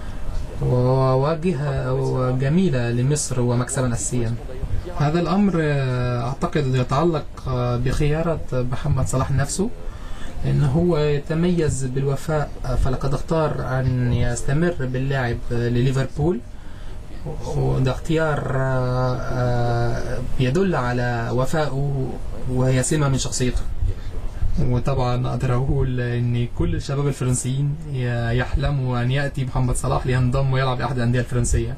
وواجهة جميلة لمصر ومكسبا أساسيا هذا الأمر آه، أعتقد يتعلق آه، بخيارة محمد صلاح نفسه إن هو يتميز بالوفاء آه، فلقد اختار أن يستمر باللعب آه، لليفربول وده اختيار آه، آه، يدل على وفائه وهي سمة من شخصيته وطبعا اقدر اقول ان كل الشباب الفرنسيين ي- يحلموا ان ياتي محمد صلاح لينضم ويلعب لاحد الانديه الفرنسيه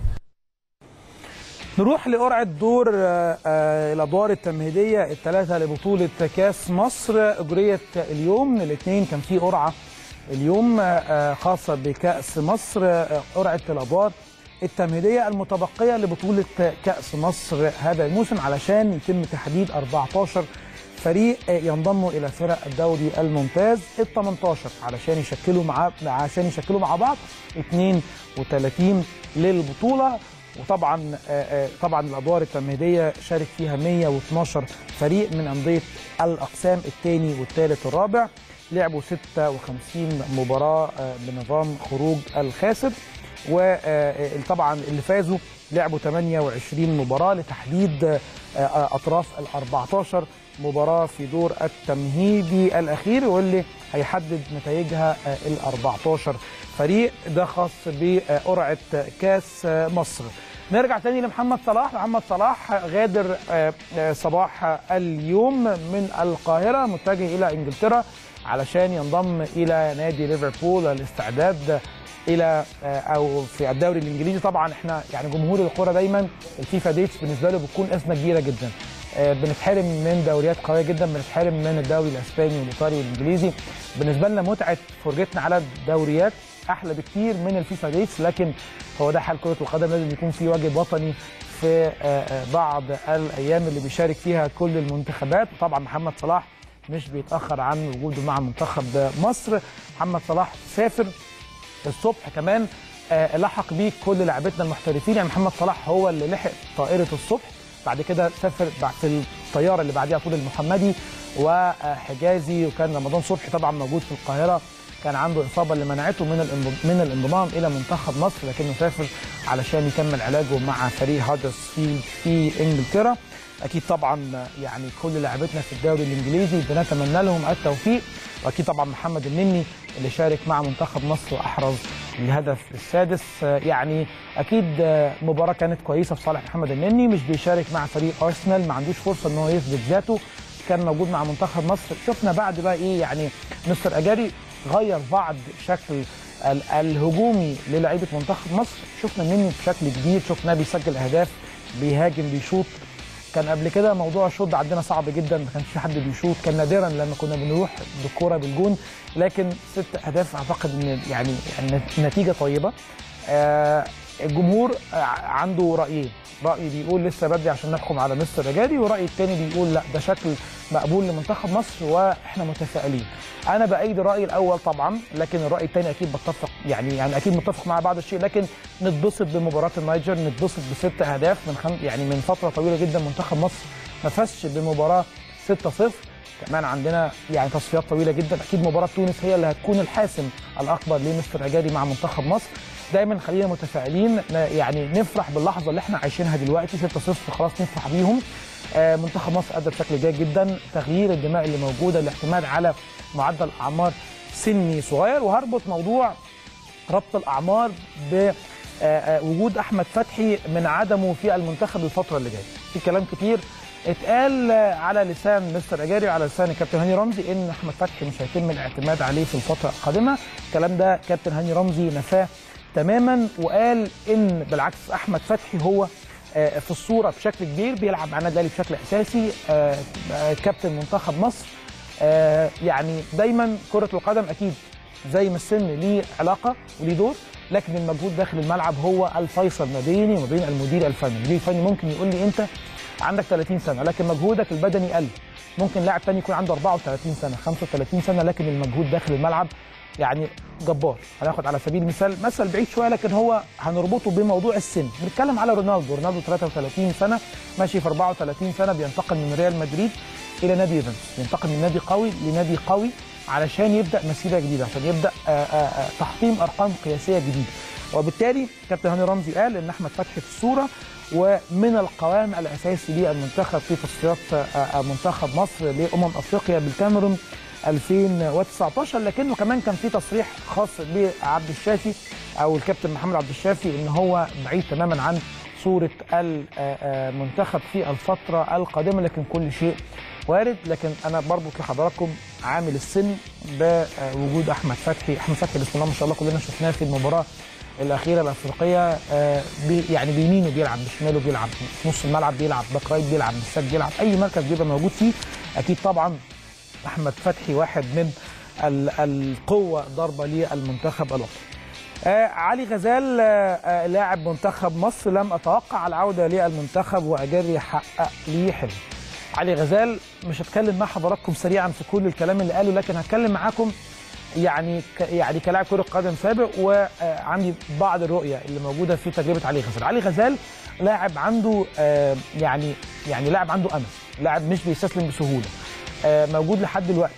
نروح لقرعة دور آه، آه، الأدوار التمهيدية الثلاثة لبطولة كأس مصر أجريت اليوم الاثنين كان في قرعة اليوم آه، آه، خاصة بكأس مصر آه، قرعة الأدوار التمهيدية المتبقية لبطولة كأس مصر هذا الموسم علشان يتم تحديد 14 فريق آه، ينضموا إلى فرق الدوري الممتاز ال 18 علشان يشكلوا مع عشان يشكلوا مع بعض 32 للبطولة وطبعا آه، آه، طبعا الادوار التمهيديه شارك فيها 112 فريق من انديه الاقسام الثاني والثالث والرابع لعبوا 56 مباراه آه، بنظام خروج الخاسر وطبعا اللي فازوا لعبوا 28 مباراه لتحديد آه، آه، اطراف ال 14 مباراه في دور التمهيدي الاخير واللي هيحدد نتائجها آه، ال 14 فريق ده خاص بقرعه كاس آه، مصر نرجع تاني لمحمد صلاح محمد صلاح غادر آه، آه، صباح اليوم من القاهره متجه الى انجلترا علشان ينضم الى نادي ليفربول الاستعداد الى آه، او في الدوري الانجليزي طبعا احنا يعني جمهور الكوره دايما الفيفا ديتس بالنسبه له بتكون ازمه كبيره جدا آه، بنتحرم من دوريات قويه جدا بنتحرم من الدوري الاسباني والايطالي والانجليزي بالنسبه لنا متعه فرجتنا على الدوريات احلى بكتير من الفيفا ديتس لكن هو ده حال كره القدم لازم يكون في واجب وطني في آه، آه، بعض الايام اللي بيشارك فيها كل المنتخبات وطبعا محمد صلاح مش بيتاخر عن وجوده مع منتخب مصر محمد صلاح سافر الصبح كمان آه، لحق بيه كل لاعبتنا المحترفين يعني محمد صلاح هو اللي لحق طائره الصبح بعد كده سافر بعد في الطياره اللي بعديها طول المحمدي وحجازي وكان رمضان صبحي طبعا موجود في القاهره كان عنده اصابه اللي منعته من الانض- من الانضمام الى منتخب مصر لكنه سافر علشان يكمل علاجه مع فريق هادرسفيلد في انجلترا اكيد طبعا يعني كل لاعبتنا في الدوري الانجليزي بنتمنى لهم التوفيق واكيد طبعا محمد النني اللي شارك مع منتخب مصر واحرز الهدف السادس آه، يعني اكيد آه، مباراه كانت كويسه في صالح محمد النني مش بيشارك مع فريق ارسنال ما عندوش فرصه ان هو يثبت ذاته كان موجود مع منتخب مصر شفنا بعد بقى ايه يعني مستر اجاري غير بعض شكل ال- الهجومي للعيبه منتخب مصر شفنا النني بشكل كبير شفناه بيسجل اهداف بيهاجم بيشوط كان قبل كده موضوع الشوط ده عندنا صعب جدا ما كانش في حد بيشوط كان نادرا لما كنا بنروح بالكوره بالجون لكن ست اهداف اعتقد ان يعني النتيجه طيبه آه الجمهور آه عنده رايين راي بيقول لسه بدري عشان نحكم على مستر رجالي وراي الثاني بيقول لا ده شكل مقبول لمنتخب مصر واحنا متفائلين انا بايد رايي الاول طبعا لكن الراي الثاني اكيد بتفق يعني يعني اكيد متفق مع بعض الشيء لكن نتبسط بمباراه النيجر نتبسط بست اهداف من خم... يعني من فتره طويله جدا منتخب مصر ما فازش بمباراه 6-0 كمان عندنا يعني تصفيات طويله جدا اكيد مباراه تونس هي اللي هتكون الحاسم الاكبر لمستر اجاري مع منتخب مصر دايما خلينا متفائلين ن- يعني نفرح باللحظه اللي احنا عايشينها دلوقتي 6-0 خلاص نفرح بيهم آه، منتخب مصر ادى بشكل جيد جدا تغيير الدماء اللي موجوده الاعتماد على معدل اعمار سني صغير وهربط موضوع ربط الاعمار بوجود احمد فتحي من عدمه في المنتخب الفتره اللي جايه في كلام كتير اتقال آه، على لسان مستر اجاري وعلى لسان الكابتن هاني رمزي ان احمد فتحي مش هيتم الاعتماد عليه في الفتره القادمه الكلام ده كابتن هاني رمزي نفاه تماما وقال ان بالعكس احمد فتحي هو آه، في الصوره بشكل كبير بيلعب مع النادي الاهلي بشكل اساسي آه، آه، كابتن منتخب مصر آه، يعني دايما كره القدم اكيد زي ما السن ليه علاقه وليه دور لكن المجهود داخل الملعب هو الفيصل ما بيني وما بين المدير الفني، المدير الفني ممكن يقول لي انت عندك 30 سنه لكن مجهودك البدني قل ممكن لاعب تاني يكون عنده 34 سنه 35 سنه لكن المجهود داخل الملعب يعني جبار هناخد على سبيل المثال مثل بعيد شويه لكن هو هنربطه بموضوع السن بنتكلم على رونالدو رونالدو 33 سنه ماشي في 34 سنه بينتقل من ريال مدريد الى نادي يوفنتوس ينتقل من نادي قوي لنادي قوي علشان يبدا مسيره جديده عشان يبدا آه، آه، آه، تحطيم ارقام قياسيه جديده وبالتالي كابتن هاني رمزي قال ان احمد فتحي في الصوره ومن القوام الاساسي للمنتخب في تصفيات آه، آه، منتخب مصر لامم افريقيا بالكاميرون 2019 لكنه كمان كان في تصريح خاص بعبد الشافي او الكابتن محمد عبد الشافي ان هو بعيد تماما عن صوره المنتخب في الفتره القادمه لكن كل شيء وارد لكن انا بربط لحضراتكم عامل السن بوجود احمد فتحي احمد فتحي بسم الله ما شاء الله كلنا شفناه في المباراه الاخيره الافريقيه آه، بي يعني بيمينه بيلعب بشماله بيلعب في نص الملعب بيلعب باك رايت بيلعب مساك بيلعب اي مركز بيبقى موجود فيه اكيد طبعا احمد فتحي واحد من ال- القوه ضربه للمنتخب الوطني آه علي غزال آه آه لاعب منتخب مصر لم اتوقع العوده للمنتخب واجري حقق لي حلم علي غزال مش هتكلم مع حضراتكم سريعا في كل الكلام اللي قاله لكن هتكلم معاكم يعني ك يعني كلاعب كره قدم سابق وعندي بعض الرؤيه اللي موجوده في تجربه علي غزال علي غزال لاعب عنده آه يعني يعني لاعب عنده امل لاعب مش بيستسلم بسهوله آه موجود لحد دلوقتي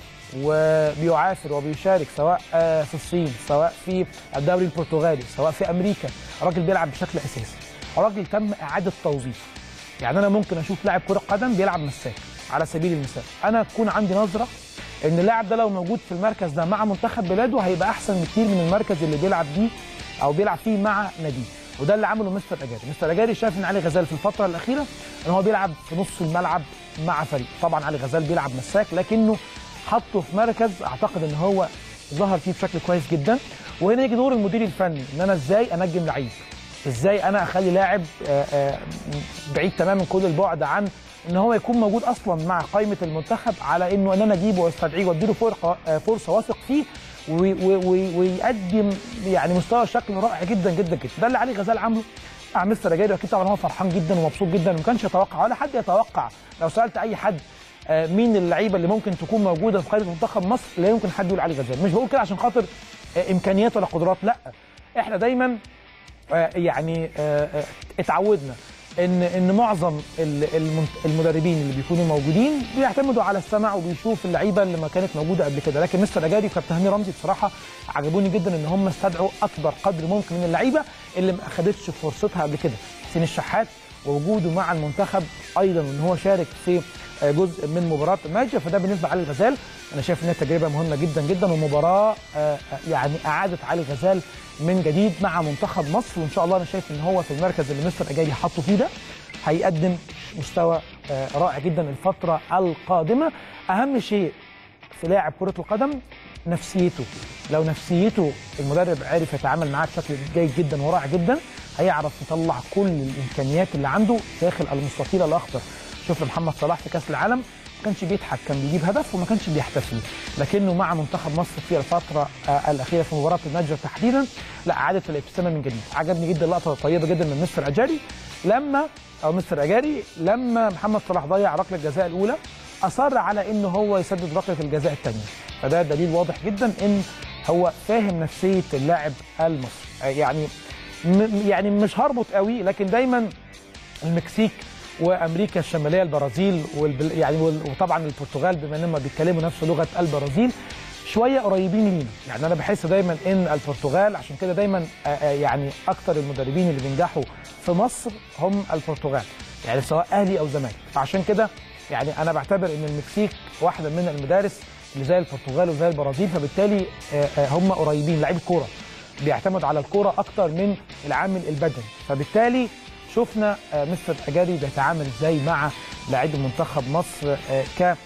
وبيعافر وبيشارك سواء آه في الصين سواء في الدوري البرتغالي سواء في امريكا راجل بيلعب بشكل اساسي راجل تم اعاده توظيفه يعني انا ممكن اشوف لاعب كره قدم بيلعب مساك على سبيل المثال انا تكون عندي نظره ان اللاعب ده لو موجود في المركز ده مع منتخب بلاده هيبقى احسن بكتير من المركز اللي بيلعب بيه او بيلعب فيه مع ناديه وده اللي عمله مستر اجاري مستر اجاري شاف ان علي غزال في الفتره الاخيره ان هو بيلعب في نص الملعب مع فريق طبعا علي غزال بيلعب مساك لكنه حطه في مركز اعتقد ان هو ظهر فيه بشكل كويس جدا وهنا يجي دور المدير الفني ان انا ازاي انجم لعيب ازاي انا اخلي لاعب آه، آه، بعيد تماما كل البعد عن ان هو يكون موجود اصلا مع قائمه المنتخب على انه ان انا اجيبه واستدعيه واديله فرصه آه، فرصه واثق فيه وي- وي- وي- ويقدم يعني مستوى شكل رائع جدا جدا جدا ده اللي علي غزال عامله مع مستر اجاري واكيد طبعا هو فرحان جدا ومبسوط جدا وما كانش يتوقع ولا حد يتوقع لو سالت اي حد آه، مين اللعيبه اللي ممكن تكون موجوده في قائمه منتخب مصر لا يمكن حد يقول علي غزال مش بقول كده عشان خاطر آه، امكانيات ولا قدرات لا احنا دايما آه، يعني آه، آه، اتعودنا ان ان معظم ال- المنت- المدربين اللي بيكونوا موجودين بيعتمدوا على السمع وبيشوف اللعيبه اللي ما كانت موجوده قبل كده لكن مستر اجاري وكابتن هاني رمزي بصراحه عجبوني جدا ان هم استدعوا اكبر قدر ممكن من اللعيبه اللي ما اخذتش فرصتها قبل كده حسين الشحات ووجوده مع المنتخب ايضا ان هو شارك في آه، جزء من مباراه ماجا فده بالنسبه لعلي غزال انا شايف انها تجربه مهمه جدا جدا ومباراه آه، آه، يعني اعادت علي غزال من جديد مع منتخب مصر وان شاء الله انا شايف ان هو في المركز اللي مستر اجاري حطه فيه ده هيقدم مستوى آه، رائع جدا الفتره القادمه اهم شيء في لاعب كره القدم نفسيته لو نفسيته المدرب عرف يتعامل معاه بشكل جيد جدا ورائع جدا هيعرف يطلع كل الامكانيات اللي عنده داخل المستطيل الاخضر شوف محمد صلاح في كاس العالم ما كانش بيضحك كان بيجيب هدف وما كانش بيحتفل لكنه مع منتخب مصر في الفتره آه، الاخيره في مباراه النيجر تحديدا لا عادت الابتسامه من جديد عجبني جدا لقطه طيبه جدا من مستر اجاري لما او مستر اجاري لما محمد صلاح ضيع ركله الجزاء الاولى اصر على ان هو يسدد ركله الجزاء الثانيه فده دليل واضح جدا ان هو فاهم نفسيه اللاعب المصري آه، يعني م- يعني مش هربط قوي لكن دايما المكسيك وامريكا الشماليه البرازيل والبل... يعني وال- وطبعا البرتغال بما انهم بيتكلموا نفس لغه البرازيل شويه قريبين لينا يعني انا بحس دايما ان البرتغال عشان كده دايما آه، آه، يعني اكتر المدربين اللي بينجحوا في مصر هم البرتغال يعني سواء اهلي او زمالك فعشان كده يعني انا بعتبر ان المكسيك واحده من المدارس اللي زي البرتغال وزي البرازيل فبالتالي آه، آه، هم قريبين لعيب كوره بيعتمد على الكوره اكتر من العامل البدني فبالتالي شفنا آه، مستر اجاري بيتعامل ازاي مع لاعبي منتخب مصر آه،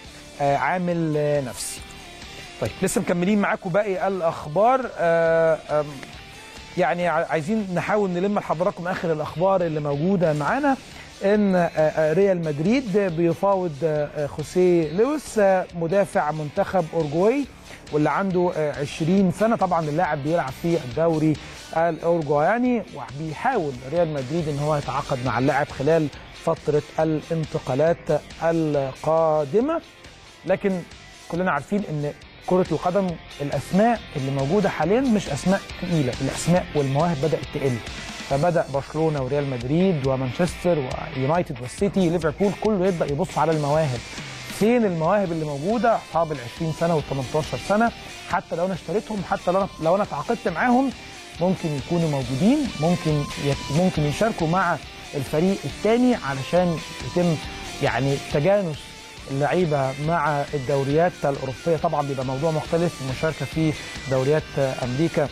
كعامل آه، نفسي طيب لسه مكملين معاكم باقي الاخبار آه، آم، يعني ع- عايزين نحاول نلم لحضراتكم اخر الاخبار اللي موجوده معانا ان آه، آه، ريال مدريد بيفاوض آه، آه، خوسيه لويس آه، مدافع منتخب اورجواي واللي عنده آه، 20 سنه طبعا اللاعب بيلعب في الدوري الاورجواياني وبيحاول ريال مدريد ان هو يتعاقد مع اللاعب خلال فتره الانتقالات القادمه لكن كلنا عارفين ان كرة القدم الأسماء اللي موجودة حاليا مش أسماء تقيلة الأسماء والمواهب بدأت تقل فبدأ برشلونة وريال مدريد ومانشستر ويونايتد والسيتي ليفربول كله يبدأ يبص على المواهب فين المواهب اللي موجودة أصحاب ال 20 سنة وال 18 سنة حتى لو أنا اشتريتهم حتى لو أنا لو أنا اتعاقدت معاهم ممكن يكونوا موجودين ممكن يت- ممكن يشاركوا مع الفريق الثاني علشان يتم يعني تجانس اللعيبه مع الدوريات الاوروبيه طبعا بيبقى موضوع مختلف المشاركه في دوريات امريكا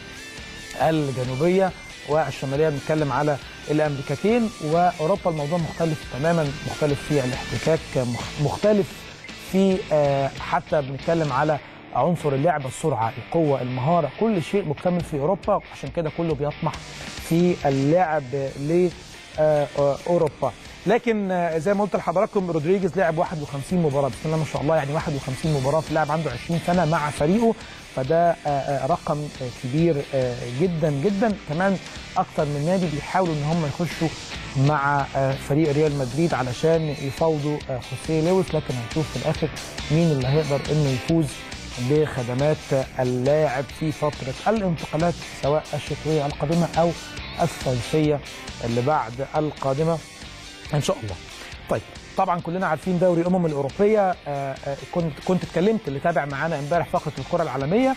الجنوبيه والشماليه بنتكلم على الامريكتين واوروبا الموضوع مختلف تماما مختلف في الاحتكاك مخ- مختلف في آه، حتى بنتكلم على عنصر اللعب السرعه القوه المهاره كل شيء مكتمل في اوروبا عشان كده كله بيطمح في اللعب ل آه، آه، اوروبا لكن آه، زي ما قلت لحضراتكم رودريجيز لعب 51 مباراه بسم الله ما شاء الله يعني 51 مباراه في لاعب عنده 20 سنه مع فريقه فده آه، آه، رقم آه، كبير آه، جدا جدا كمان اكتر من نادي بيحاولوا ان هم يخشوا مع آه، فريق ريال مدريد علشان يفاوضوا آه، خوسيه لويس لكن هنشوف في الاخر مين اللي هيقدر انه يفوز بخدمات اللاعب في فتره الانتقالات سواء الشتويه القادمه او الصيفيه اللي بعد القادمه ان شاء الله. طيب طبعا كلنا عارفين دوري الامم الاوروبيه آه، آه، كنت كنت اتكلمت اللي تابع معانا امبارح فقره الكره العالميه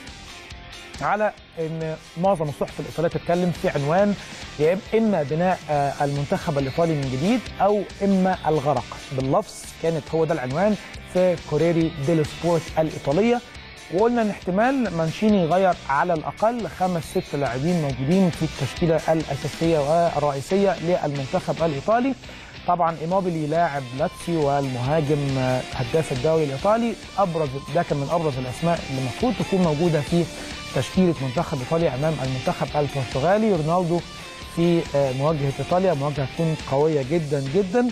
على ان معظم الصحف الايطاليه تتكلم في عنوان يا إم- اما بناء آه، المنتخب الايطالي من جديد او اما الغرق باللفظ كانت هو ده العنوان في كوريري ديلو سبورت الايطاليه وقلنا ان احتمال مانشيني يغير على الاقل خمس ست لاعبين موجودين في التشكيله الاساسيه والرئيسيه للمنتخب الايطالي طبعا ايموبيلي لاعب لاتسيو والمهاجم آه، هداف الدوري الايطالي ابرز ده كان من ابرز الاسماء اللي المفروض تكون موجوده في تشكيله منتخب ايطاليا امام المنتخب البرتغالي رونالدو في آه، مواجهه ايطاليا مواجهه هتكون قويه جدا جدا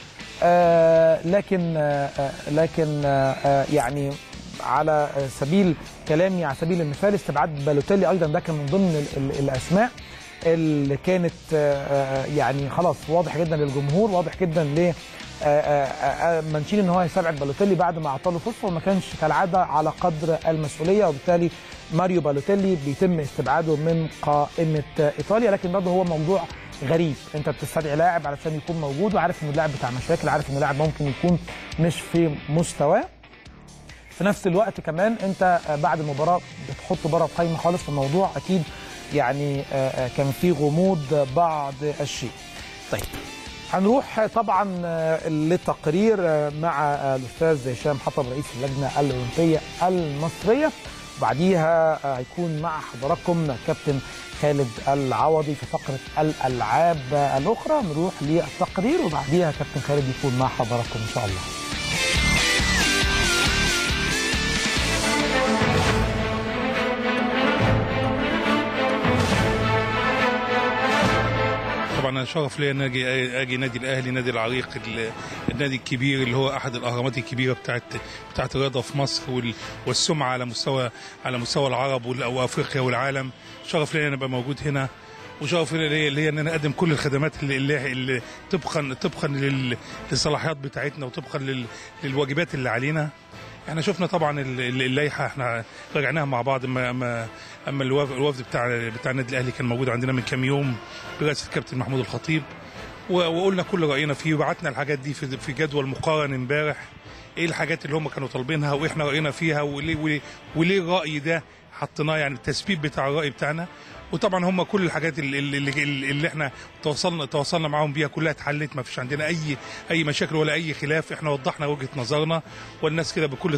آه، لكن آه، آه، لكن آه، آه، يعني على آه، سبيل كلامي على سبيل المثال استبعاد بالوتيلي ايضا ده كان من ضمن ال- ال- الاسماء اللي كانت آه، آه، يعني خلاص واضح جدا للجمهور واضح جدا ل آه، آه، آه، مانشيني ان هو هيستبعد بالوتيلي بعد ما اعطى له فرصه وما كانش كالعاده على قدر المسؤوليه وبالتالي ماريو بالوتيلي بيتم استبعاده من قائمه آه، ايطاليا لكن برضه هو موضوع غريب انت بتستدعي لاعب علشان يكون موجود وعارف ان اللاعب بتاع مشاكل عارف ان اللاعب ممكن يكون مش في مستواه في نفس الوقت كمان انت آه، بعد المباراه بتحطه بره القايمه خالص في الموضوع اكيد يعني آه، آه، كان في غموض بعض الشيء. طيب هنروح طبعا آه، للتقرير آه، مع آه، الاستاذ هشام حطب رئيس اللجنه الاولمبيه المصريه وبعديها آه، هيكون مع حضراتكم كابتن خالد العوضي في فقره الالعاب آه، الاخرى نروح للتقرير وبعديها كابتن خالد يكون مع حضراتكم ان شاء الله. طبعا انا شرف ليا ان اجي اجي نادي الاهلي نادي العريق ال- النادي الكبير اللي هو احد الاهرامات الكبيره بتاعت بتاعت الرياضه في مصر وال- والسمعه على مستوى على مستوى العرب وال- وافريقيا والعالم شرف ليا ان ابقى موجود هنا وشرف ليا ليا ان انا اقدم كل الخدمات اللي, اللي, اللي طبقا طبقا لل- للصلاحيات بتاعتنا وطبقا لل- للواجبات اللي علينا احنا شفنا طبعا ال- ال- اللائحه احنا راجعناها مع بعض اما اما اما الوف- الوفد بتاع بتاع النادي الاهلي كان موجود عندنا من كام يوم برئاسه الكابتن محمود الخطيب و- وقلنا كل راينا فيه وبعتنا الحاجات دي في في جدول مقارن امبارح ايه الحاجات اللي هم كانوا طالبينها واحنا راينا فيها وليه وليه, وليه الراي ده حطيناه يعني التثبيت بتاع الراي بتاعنا وطبعا هم كل الحاجات اللي, اللي, اللي احنا تواصلنا تواصلنا معاهم بيها كلها اتحلت ما فيش عندنا اي اي مشاكل ولا اي خلاف احنا وضحنا وجهه نظرنا والناس كده بكل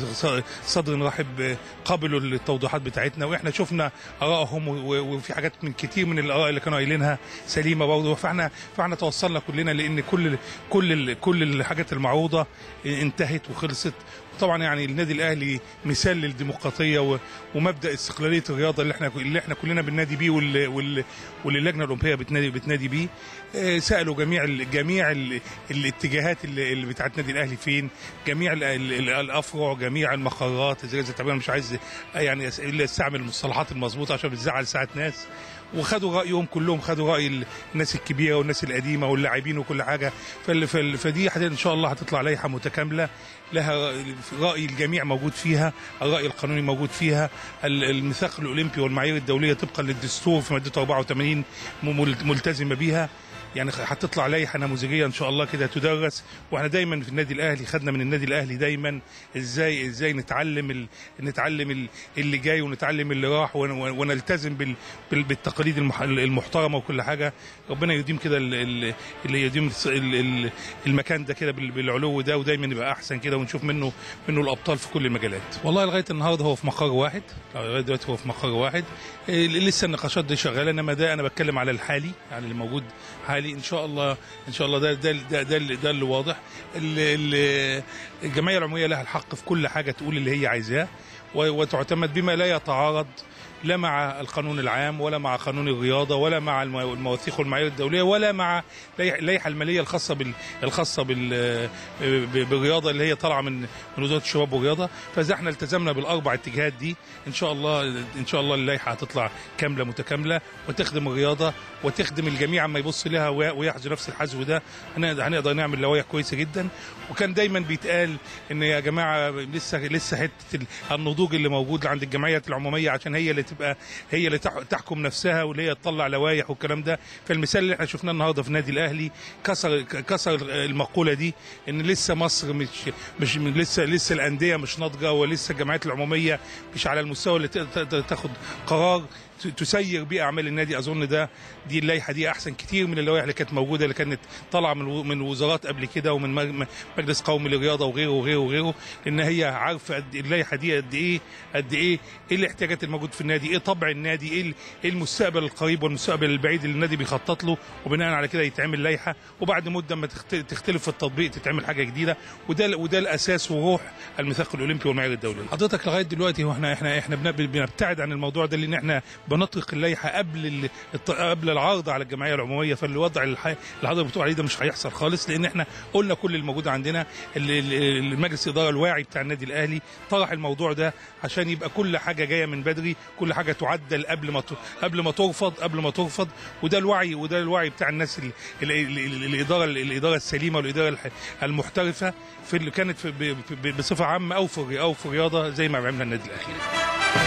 صدر رحب قبلوا التوضيحات بتاعتنا واحنا شفنا ارائهم و- وفي حاجات من كتير من الاراء اللي كانوا قايلينها سليمه برضه فاحنا فاحنا توصلنا كلنا لان كل كل ال- كل الحاجات المعروضه انتهت وخلصت طبعا يعني النادي الاهلي مثال للديمقراطيه و- ومبدا استقلاليه الرياضه اللي احنا اللي احنا كلنا بننادي بيه وال- وال- واللي اللجنه الاولمبيه بتنادي بتنادي بيه آه، سالوا جميع ال- جميع ال- الاتجاهات اللي اللي بتاعت النادي الاهلي فين جميع ال- ال- ال- الافرع جميع المقرات زي زي طبعا مش عايز يعني أس- الا استعمل المصطلحات المظبوطه عشان بتزعل ساعات ناس وخدوا رايهم كلهم خدوا راي ال- الناس الكبيره والناس القديمه واللاعبين وكل حاجه فال- فال- فدي حاجة ان شاء الله هتطلع لائحه متكامله لها راي الجميع موجود فيها الراي القانوني موجود فيها ال- الميثاق الاولمبي والمعايير الدوليه طبقا للدستور في مادته 84 م- ملتزمه بيها يعني هتطلع لائحه نموذجيه ان شاء الله كده تدرس واحنا دايما في النادي الاهلي خدنا من النادي الاهلي دايما ازاي ازاي نتعلم ال... نتعلم ال- اللي جاي ونتعلم اللي راح ون... ون- ونلتزم بال... بال... بالتقاليد المح... المحترمه وكل حاجه ربنا يديم كده ال... ال- اللي يديم الص- ال... ال... المكان ده كده بال... بالعلو ده ودايما يبقى احسن كده ونشوف منه منه الابطال في كل المجالات والله لغايه النهارده هو في مقر واحد لغايه دلوقتي هو في مقر واحد إيه، لسه النقاشات دي شغاله انما ده انا بتكلم على الحالي يعني اللي موجود حالي ان شاء الله ان شاء الله ده ده ده ده, اللي- ده اللي واضح ال- ال- الجمعيه العموميه لها الحق في كل حاجه تقول اللي هي عايزاه و- وتعتمد بما لا يتعارض لا مع القانون العام ولا مع قانون الرياضه ولا مع المو- المواثيق والمعايير الدوليه ولا مع اللائحة- اللائحه الماليه الخاصه بال الخاصه بال ب- بالرياضه اللي هي طالعه من من وزاره الشباب والرياضه فاذا احنا التزمنا بالاربع اتجاهات دي ان شاء الله ان شاء الله اللائحه هتطلع كامله متكامله وتخدم الرياضه وتخدم الجميع اما يبص لها وي- ويحذو نفس الحذو ده هنقدر هنقدر نعمل لوائح كويسه جدا وكان دايما بيتقال ان يا جماعه لسه لسه حته ال- النضوج اللي موجود عند الجمعيات العموميه عشان هي اللي تبقى هي اللي تح- تحكم نفسها واللي هي تطلع لوائح والكلام ده فالمثال اللي احنا شفناه النهارده في النادي الاهلي كسر كسر المقوله دي ان لسه مصر مش مش لسه لسه الانديه مش ناضجه ولسه الجمعيات العموميه مش على المستوى اللي تقدر تاخد قرار ت- تسير بيه اعمال النادي اظن ده دي اللائحه دي احسن كتير من اللوائح اللي كانت موجوده اللي كانت طالعه من و- من وزارات قبل كده ومن مج- مجلس قومي للرياضه وغيره وغيره وغيره لان هي عارفه قد اللائحه دي قد ايه قد ايه ايه الاحتياجات الموجود في النادي ايه طبع النادي ايه ال- ايه المستقبل القريب والمستقبل البعيد اللي النادي بيخطط له وبناء على كده يتعمل لائحه وبعد مده ما تخت- تختلف في التطبيق تتعمل حاجه جديده وده وده الاساس وروح الميثاق الاولمبي والمعايير الدوليه حضرتك لغايه دلوقتي هو احنا احنا احنا بن- بنبتعد عن الموضوع ده لان احنا بنطلق اللائحه قبل ال- الت- قبل العرض على الجمعيه العموميه فالوضع الح- اللي حضرتك بتقول عليه ده مش هيحصل خالص لان احنا قلنا كل الموجود عندنا ال- ال- المجلس الاداره الواعي بتاع النادي الاهلي طرح الموضوع ده عشان يبقى كل حاجه جايه من بدري كل حاجه تعدل قبل ما ت- قبل ما ترفض قبل ما ترفض وده الوعي وده الوعي بتاع الناس ال- ال- ال- ال- الاداره الاداره السليمه والاداره الح- المحترفه في اللي كانت في ب- ب- بصفه عامه او في الري- او في الرياضه زي ما عملنا النادي الاهلي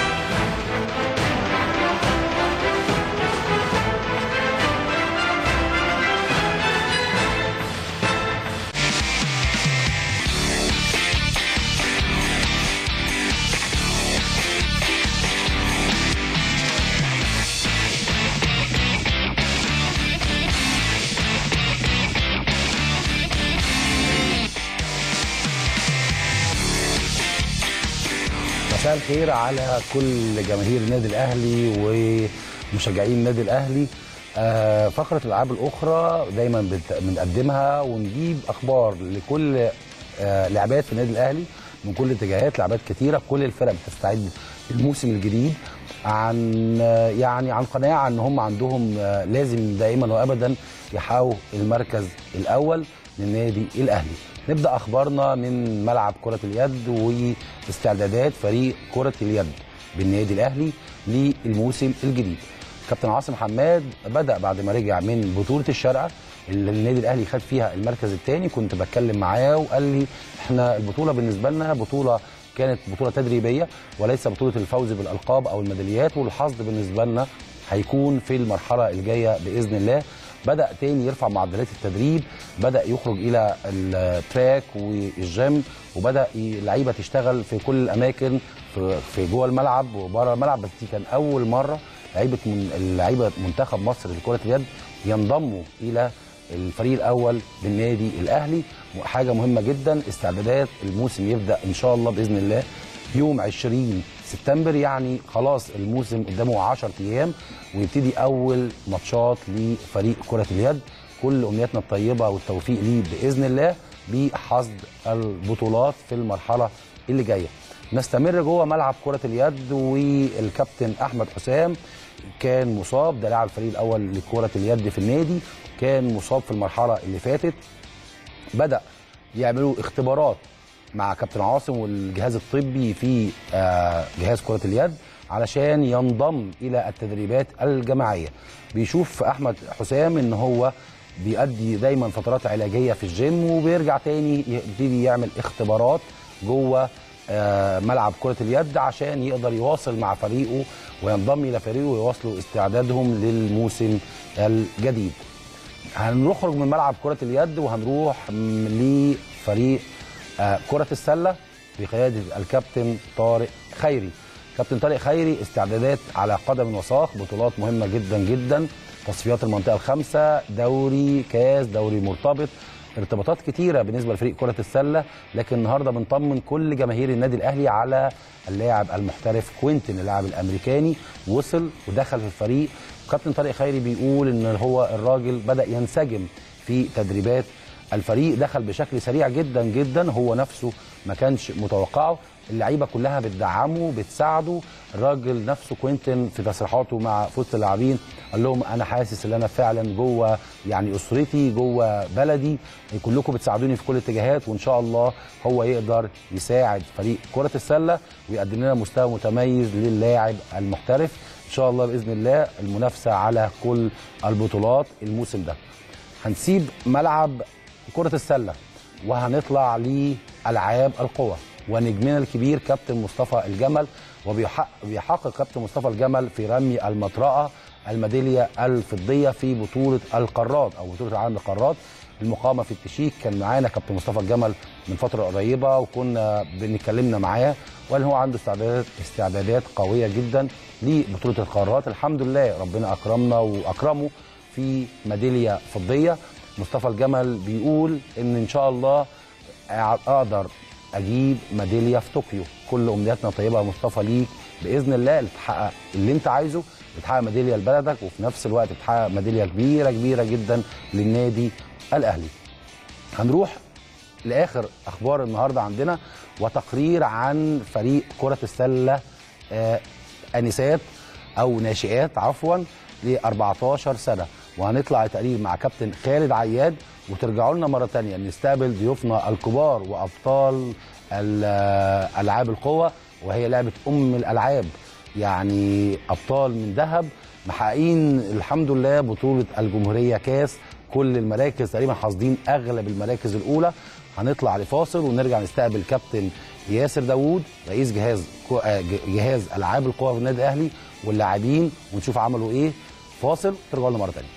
مساء الخير على كل جماهير النادي الاهلي ومشجعين النادي الاهلي آه، فقره الالعاب الاخرى دايما بت- بنقدمها ونجيب اخبار لكل آه، لعبات في النادي الاهلي من كل اتجاهات لعبات كتيره كل الفرق بتستعد الموسم الجديد عن آه، يعني عن قناعه ان هم عندهم آه، لازم دائما وابدا يحققوا المركز الاول للنادي الاهلي نبدا اخبارنا من ملعب كره اليد واستعدادات فريق كره اليد بالنادي الاهلي للموسم الجديد كابتن عاصم حماد بدا بعد ما رجع من بطوله الشارقه اللي النادي الاهلي خد فيها المركز الثاني كنت بتكلم معاه وقال لي احنا البطوله بالنسبه لنا بطوله كانت بطوله تدريبيه وليس بطوله الفوز بالالقاب او الميداليات والحظ بالنسبه لنا هيكون في المرحله الجايه باذن الله بدا تاني يرفع معدلات التدريب بدا يخرج الى التراك والجيم وبدا ي- اللعيبه تشتغل في كل الاماكن في, في جوه الملعب وبره الملعب بس دي كان اول مره لعيبه من لعيبه منتخب مصر لكره اليد ينضموا الى الفريق الاول بالنادي الاهلي حاجه مهمه جدا استعدادات الموسم يبدا ان شاء الله باذن الله يوم 20 سبتمبر يعني خلاص الموسم قدامه 10 ايام ويبتدي اول ماتشات لفريق كره اليد كل امنياتنا الطيبه والتوفيق ليه باذن الله بحصد البطولات في المرحله اللي جايه نستمر جوه ملعب كره اليد والكابتن احمد حسام كان مصاب ده لاعب الفريق الاول لكره اليد في النادي كان مصاب في المرحله اللي فاتت بدا يعملوا اختبارات مع كابتن عاصم والجهاز الطبي في آه، جهاز كره اليد علشان ينضم الى التدريبات الجماعيه بيشوف احمد حسام ان هو بيأدي دايما فترات علاجيه في الجيم وبيرجع تاني يبتدي يعمل اختبارات جوه آه، ملعب كره اليد عشان يقدر يواصل مع فريقه وينضم الى فريقه ويواصلوا استعدادهم للموسم الجديد هنخرج من ملعب كرة اليد وهنروح م- لفريق آه، كرة السلة بقيادة الكابتن طارق خيري كابتن طارق خيري استعدادات على قدم وساق بطولات مهمة جدا جدا تصفيات المنطقة الخامسة دوري كاس دوري مرتبط ارتباطات كتيرة بالنسبة لفريق كرة السلة لكن النهاردة بنطمن كل جماهير النادي الأهلي على اللاعب المحترف كوينتن اللاعب الأمريكاني وصل ودخل في الفريق كابتن طارق خيري بيقول ان هو الراجل بدا ينسجم في تدريبات الفريق دخل بشكل سريع جدا جدا هو نفسه ما كانش متوقعه اللعيبه كلها بتدعمه بتساعده الراجل نفسه كوينتن في تصريحاته مع في وسط اللاعبين قال لهم انا حاسس ان انا فعلا جوه يعني اسرتي جوه بلدي كلكم بتساعدوني في كل الاتجاهات وان شاء الله هو يقدر يساعد فريق كره السله ويقدم لنا مستوى متميز للاعب المحترف ان شاء الله باذن الله المنافسه على كل البطولات الموسم ده هنسيب ملعب كره السله وهنطلع لالعاب القوى ونجمنا الكبير كابتن مصطفى الجمل وبيحقق بيحقق كابتن مصطفى الجمل في رمي المطرقه الميداليه الفضيه في بطوله القارات او بطوله العالم للقارات المقامه في التشيك كان معانا كابتن مصطفى الجمل من فتره قريبه وكنا بنتكلمنا معاه وقال هو عنده استعدادات استعدادات قويه جدا لبطوله القارات الحمد لله ربنا اكرمنا واكرمه في ميداليه فضيه مصطفى الجمل بيقول ان ان شاء الله اقدر اجيب ميداليه في طوكيو كل امنياتنا طيبه يا مصطفى ليك باذن الله اللي تحقق اللي انت عايزه تحقق ميداليه لبلدك وفي نفس الوقت تحقق ميداليه كبيره كبيره جدا للنادي الاهلي هنروح لاخر اخبار النهارده عندنا وتقرير عن فريق كره السله آه انسات او ناشئات عفوا ل 14 سنه وهنطلع تقرير مع كابتن خالد عياد وترجعوا لنا مره ثانيه نستقبل ضيوفنا الكبار وابطال ال- العاب القوه وهي لعبه ام الالعاب يعني ابطال من ذهب محققين الحمد لله بطوله الجمهوريه كاس كل المراكز تقريبا حاصدين اغلب المراكز الاولى هنطلع لفاصل ونرجع نستقبل كابتن ياسر داوود رئيس جهاز كو- آه، ج- جهاز العاب القوى في النادي الاهلي واللاعبين ونشوف عملوا ايه فاصل ترجعوا لنا مره ثانيه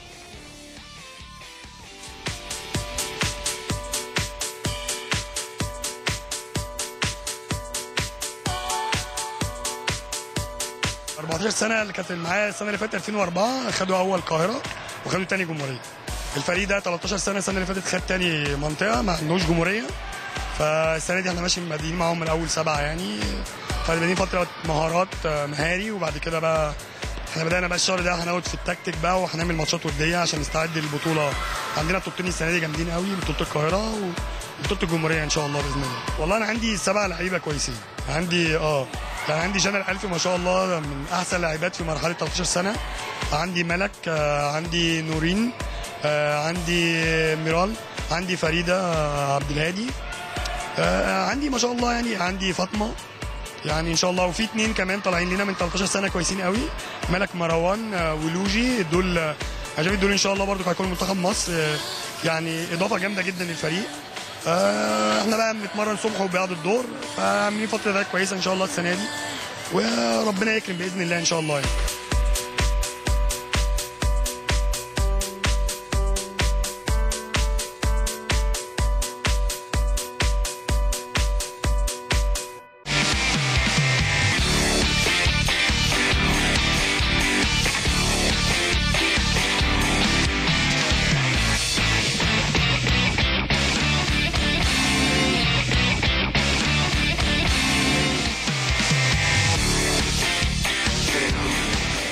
ال 14 سنه اللي كانت معايا السنه اللي فاتت 2004 خدوا اول القاهره وخدوا تاني جمهوريه الفريق ده 13 سنه السنه اللي فاتت خد تاني منطقه ما عندوش جمهوريه فالسنه دي احنا ماشيين بادئين معاهم من اول سبعه يعني فبادئين فتره مهارات آه، مهاري وبعد كده بقى احنا بدانا بقى الشهر ده هناخد في التكتيك بقى وهنعمل ماتشات وديه عشان نستعد للبطوله عندنا بطولتين السنه دي جامدين قوي بطوله القاهره وبطوله الجمهوريه ان شاء الله باذن الله والله انا عندي سبع لعيبه كويسين عندي اه كان عندي جنى الالفي ما شاء الله من احسن لاعبات في مرحله 13 سنه عندي ملك آه، عندي نورين آه، عندي ميرال عندي فريده آه، عبد الهادي آه، عندي ما شاء الله يعني عندي فاطمه يعني ان شاء الله وفي اتنين كمان طالعين لنا من 13 سنه كويسين قوي ملك مروان آه، ولوجي دول آه، عجبي دول ان شاء الله برضو هيكونوا منتخب مصر آه، يعني اضافه جامده جدا للفريق آه، احنا بقى بنتمرن صبح وبعد الظهر فعاملين فتره ده كويسه ان شاء الله السنه دي وربنا يكرم باذن الله ان شاء الله يعني.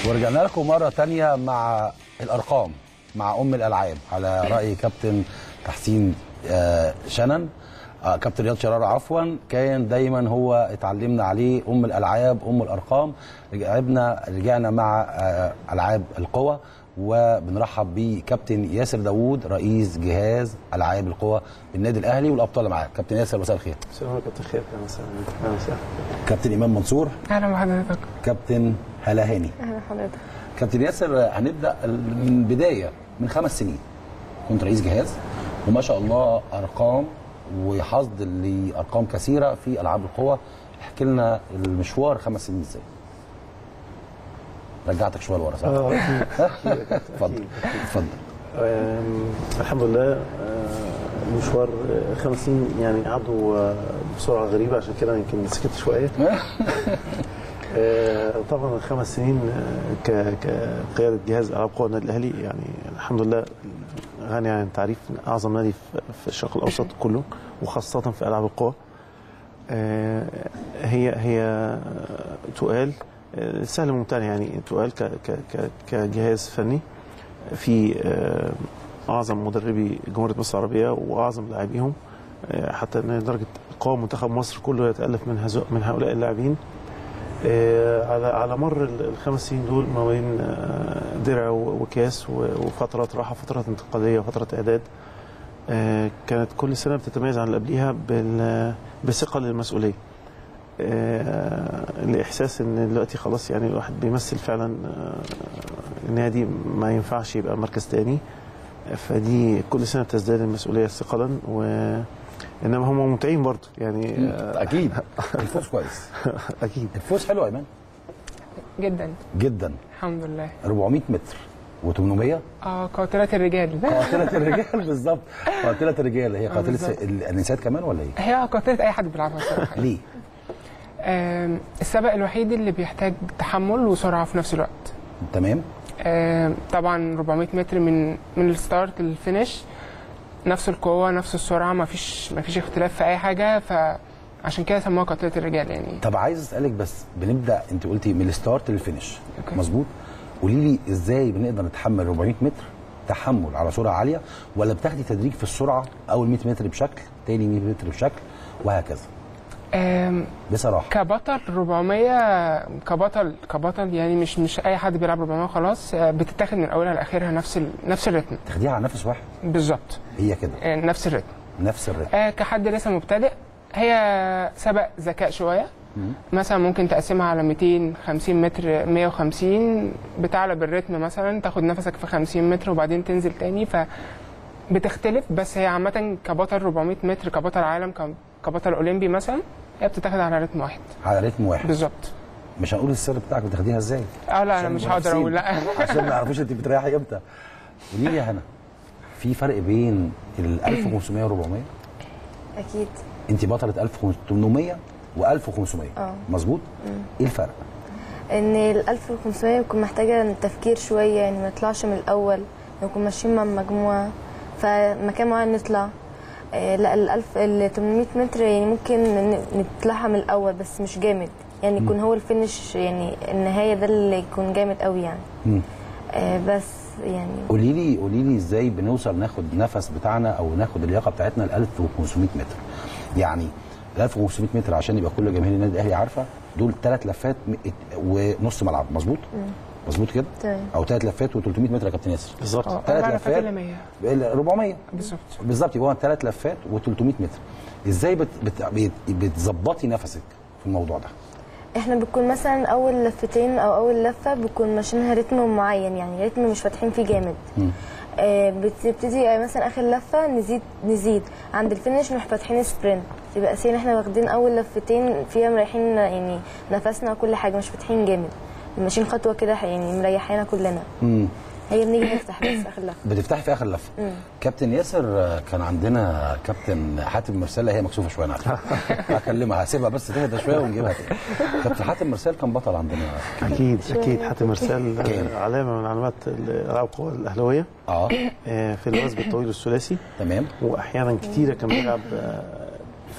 ورجعنا لكم مرة تانية مع الأرقام مع أم الألعاب على رأي كابتن تحسين آه، شنن آه، كابتن رياض شرارة عفوا كان دايما هو اتعلمنا عليه أم الألعاب أم الأرقام رجعنا رجعنا مع آه، ألعاب القوى وبنرحب بكابتن ياسر داوود رئيس جهاز ألعاب القوى بالنادي الأهلي والأبطال اللي معاه كابتن ياسر مساء الخير السلام عليكم كابتن خير اهلا وسهلا اهلا وسهلا كابتن إمام منصور اهلا بحضرتك كابتن هلا هاني اهلا حضرتك كابتن ياسر هنبدا من بدايه من خمس سنين كنت رئيس جهاز وما شاء الله ارقام وحصد لارقام كثيره في العاب القوى احكي لنا المشوار خمس سنين ازاي رجعتك شويه لورا صح؟ آه، أكيد. اتفضل اتفضل آم، الحمد لله آه، المشوار آه، خمس سنين يعني عدوا آه، بسرعه غريبه عشان كده يمكن سكت شويه آه، طبعا الخمس سنين آه، ك- كقياده جهاز العاب قوى النادي الاهلي يعني الحمد لله غني عن التعريف اعظم نادي في- في الشرق الاوسط كله وخاصه في العاب القوى آه، هي هي تقال آه، سهل ممتنع يعني تقال ك- ك- ك- كجهاز فني في آه، اعظم مدربي جمهوريه مصر العربيه واعظم لاعبيهم آه، حتى ان درجه قوام منتخب مصر كله يتالف من هزو من هؤلاء اللاعبين آه، على على مر ال- الخمس سنين دول ما بين آه، درع و- وكاس و- وفترات راحه فترات انتقاليه وفترات اعداد آه، كانت كل سنه بتتميز عن اللي قبليها بال- بثقه للمسؤوليه آه، لاحساس ان دلوقتي خلاص يعني الواحد بيمثل فعلا آه، النادي ما ينفعش يبقى مركز تاني فدي كل سنه بتزداد المسؤوليه ثقلا و انما هم ممتعين برضه يعني آه، اكيد الفوز كويس اكيد الفوز حلو يا ايمان جدا جدا الحمد لله 400 متر و800 اه قاتلات الرجال قاتله الرجال بالظبط قاتله الرجال هي قاتله بالظبط. النساء كمان ولا ايه؟ هي قاتلة اي حد بيلعبها الصراحه ليه؟ آم، السبق الوحيد اللي بيحتاج تحمل وسرعه في نفس الوقت تمام آم، طبعا 400 متر من من الستارت للفينش نفس القوه نفس السرعه ما فيش ما فيش اختلاف في اي حاجه فعشان كده سموها قاتله الرجال يعني طب عايز اسالك بس بنبدا انت قلتي من الستارت للفينش أوكي. مظبوط قولي لي ازاي بنقدر نتحمل 400 متر تحمل على سرعه عاليه ولا بتاخدي تدريج في السرعه اول 100 متر بشكل تاني 100 متر بشكل وهكذا آم، بصراحه كبطل 400 كبطل كبطل يعني مش مش اي حد بيلعب 400 خلاص آه، بتتاخد من اولها لاخرها نفس ال... نفس الريتم تاخديها على نفس واحد بالظبط هي كده آه، نفس الريتم نفس الريتم آه، كحد لسه مبتدئ هي سبق ذكاء شويه مثلا ممكن تقسمها على 250 متر 150 بتعلى بالريتم مثلا تاخد نفسك في 50 متر وبعدين تنزل تاني ف بتختلف بس هي عامة كبطل 400 متر كبطل عالم ك- كبطل أولمبي مثلا هي بتتاخد على رتم واحد على رتم واحد بالظبط مش هنقول السر بتاعك بتاخديها ازاي اه لا انا عشان مش هقدر اقول لا المنافسين. عشان ما يعرفوش انت بتريحي امتى قولي لي يا هنا في فرق بين ال 1500 و 400 اكيد انت بطله 1800 و1500 اه. مظبوط ايه الفرق ان ال 1500 بيكون محتاجه تفكير شويه يعني ما نطلعش من الاول نكون ماشيين مع مجموعه فمكان معين نطلع آه، لا ال 1000 ال 800 متر يعني ممكن ن- نطلعها من الاول بس مش جامد يعني يكون هو الفينش يعني النهايه ده اللي يكون جامد قوي يعني مم. آه، بس يعني قولي لي قولي لي ازاي بنوصل ناخد نفس بتاعنا او ناخد اللياقه بتاعتنا ل 1500 متر يعني ال 1500 متر عشان يبقى كل جماهير النادي الاهلي عارفه دول ثلاث لفات م- ونص ملعب مظبوط مظبوط كده تمام. او ثلاث لفات و300 متر يا كابتن ياسر بالظبط اه ثلاث أربع لفات لفات إلا 100 ال 400 بالظبط بالظبط يبقى هو ثلاث لفات و300 متر ازاي بت- بت- بت- بتظبطي نفسك في الموضوع ده احنا بنكون مثلا اول لفتين او اول لفه بنكون ماشيينها رتم معين يعني رتم مش فاتحين فيه جامد مم. آه بتبتدي آه، مثلا اخر لفه نزيد نزيد عند الفينش نروح فاتحين سبرنت يبقى سين احنا واخدين اول لفتين فيها مريحين يعني نفسنا وكل حاجه مش فاتحين جامد ماشيين خطوه كده يعني مريحينا كلنا مم. هي بنيجي نفتح بس اخر لفه بتفتحي في اخر لفه مم. كابتن ياسر آه، كان عندنا كابتن حاتم مرسال هي مكسوفه شويه انا عارف هكلمها هسيبها بس تهدى شويه ونجيبها تاني كابتن حاتم مرسال كان بطل عندنا اكيد اكيد حاتم مرسال آه، علامه من علامات الالعاب القوى الاهلاويه اه آه، في الوثب الطويل الثلاثي تمام واحيانا كتيره كان بيلعب آه،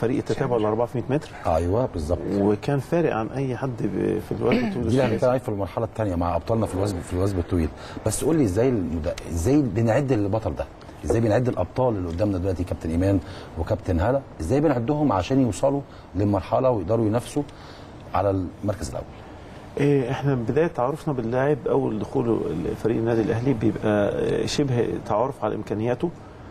فريق التتابع ال 4 في 100 متر ايوه بالظبط وكان فارق عن اي حد ب- في الوزن الطويل دي اللي هنتكلم الثلاثي. عليه في المرحله الثانيه مع ابطالنا في الوزن في الوزن الطويل بس قول لي ازاي المد... ازاي بنعد البطل ده ازاي بنعد الابطال اللي قدامنا دلوقتي كابتن ايمان وكابتن هلا ازاي بنعدهم عشان يوصلوا للمرحله ويقدروا ينافسوا على المركز الاول إيه، احنا بدايه تعارفنا باللاعب اول دخوله فريق النادي الاهلي بيبقى آه، شبه تعارف على امكانياته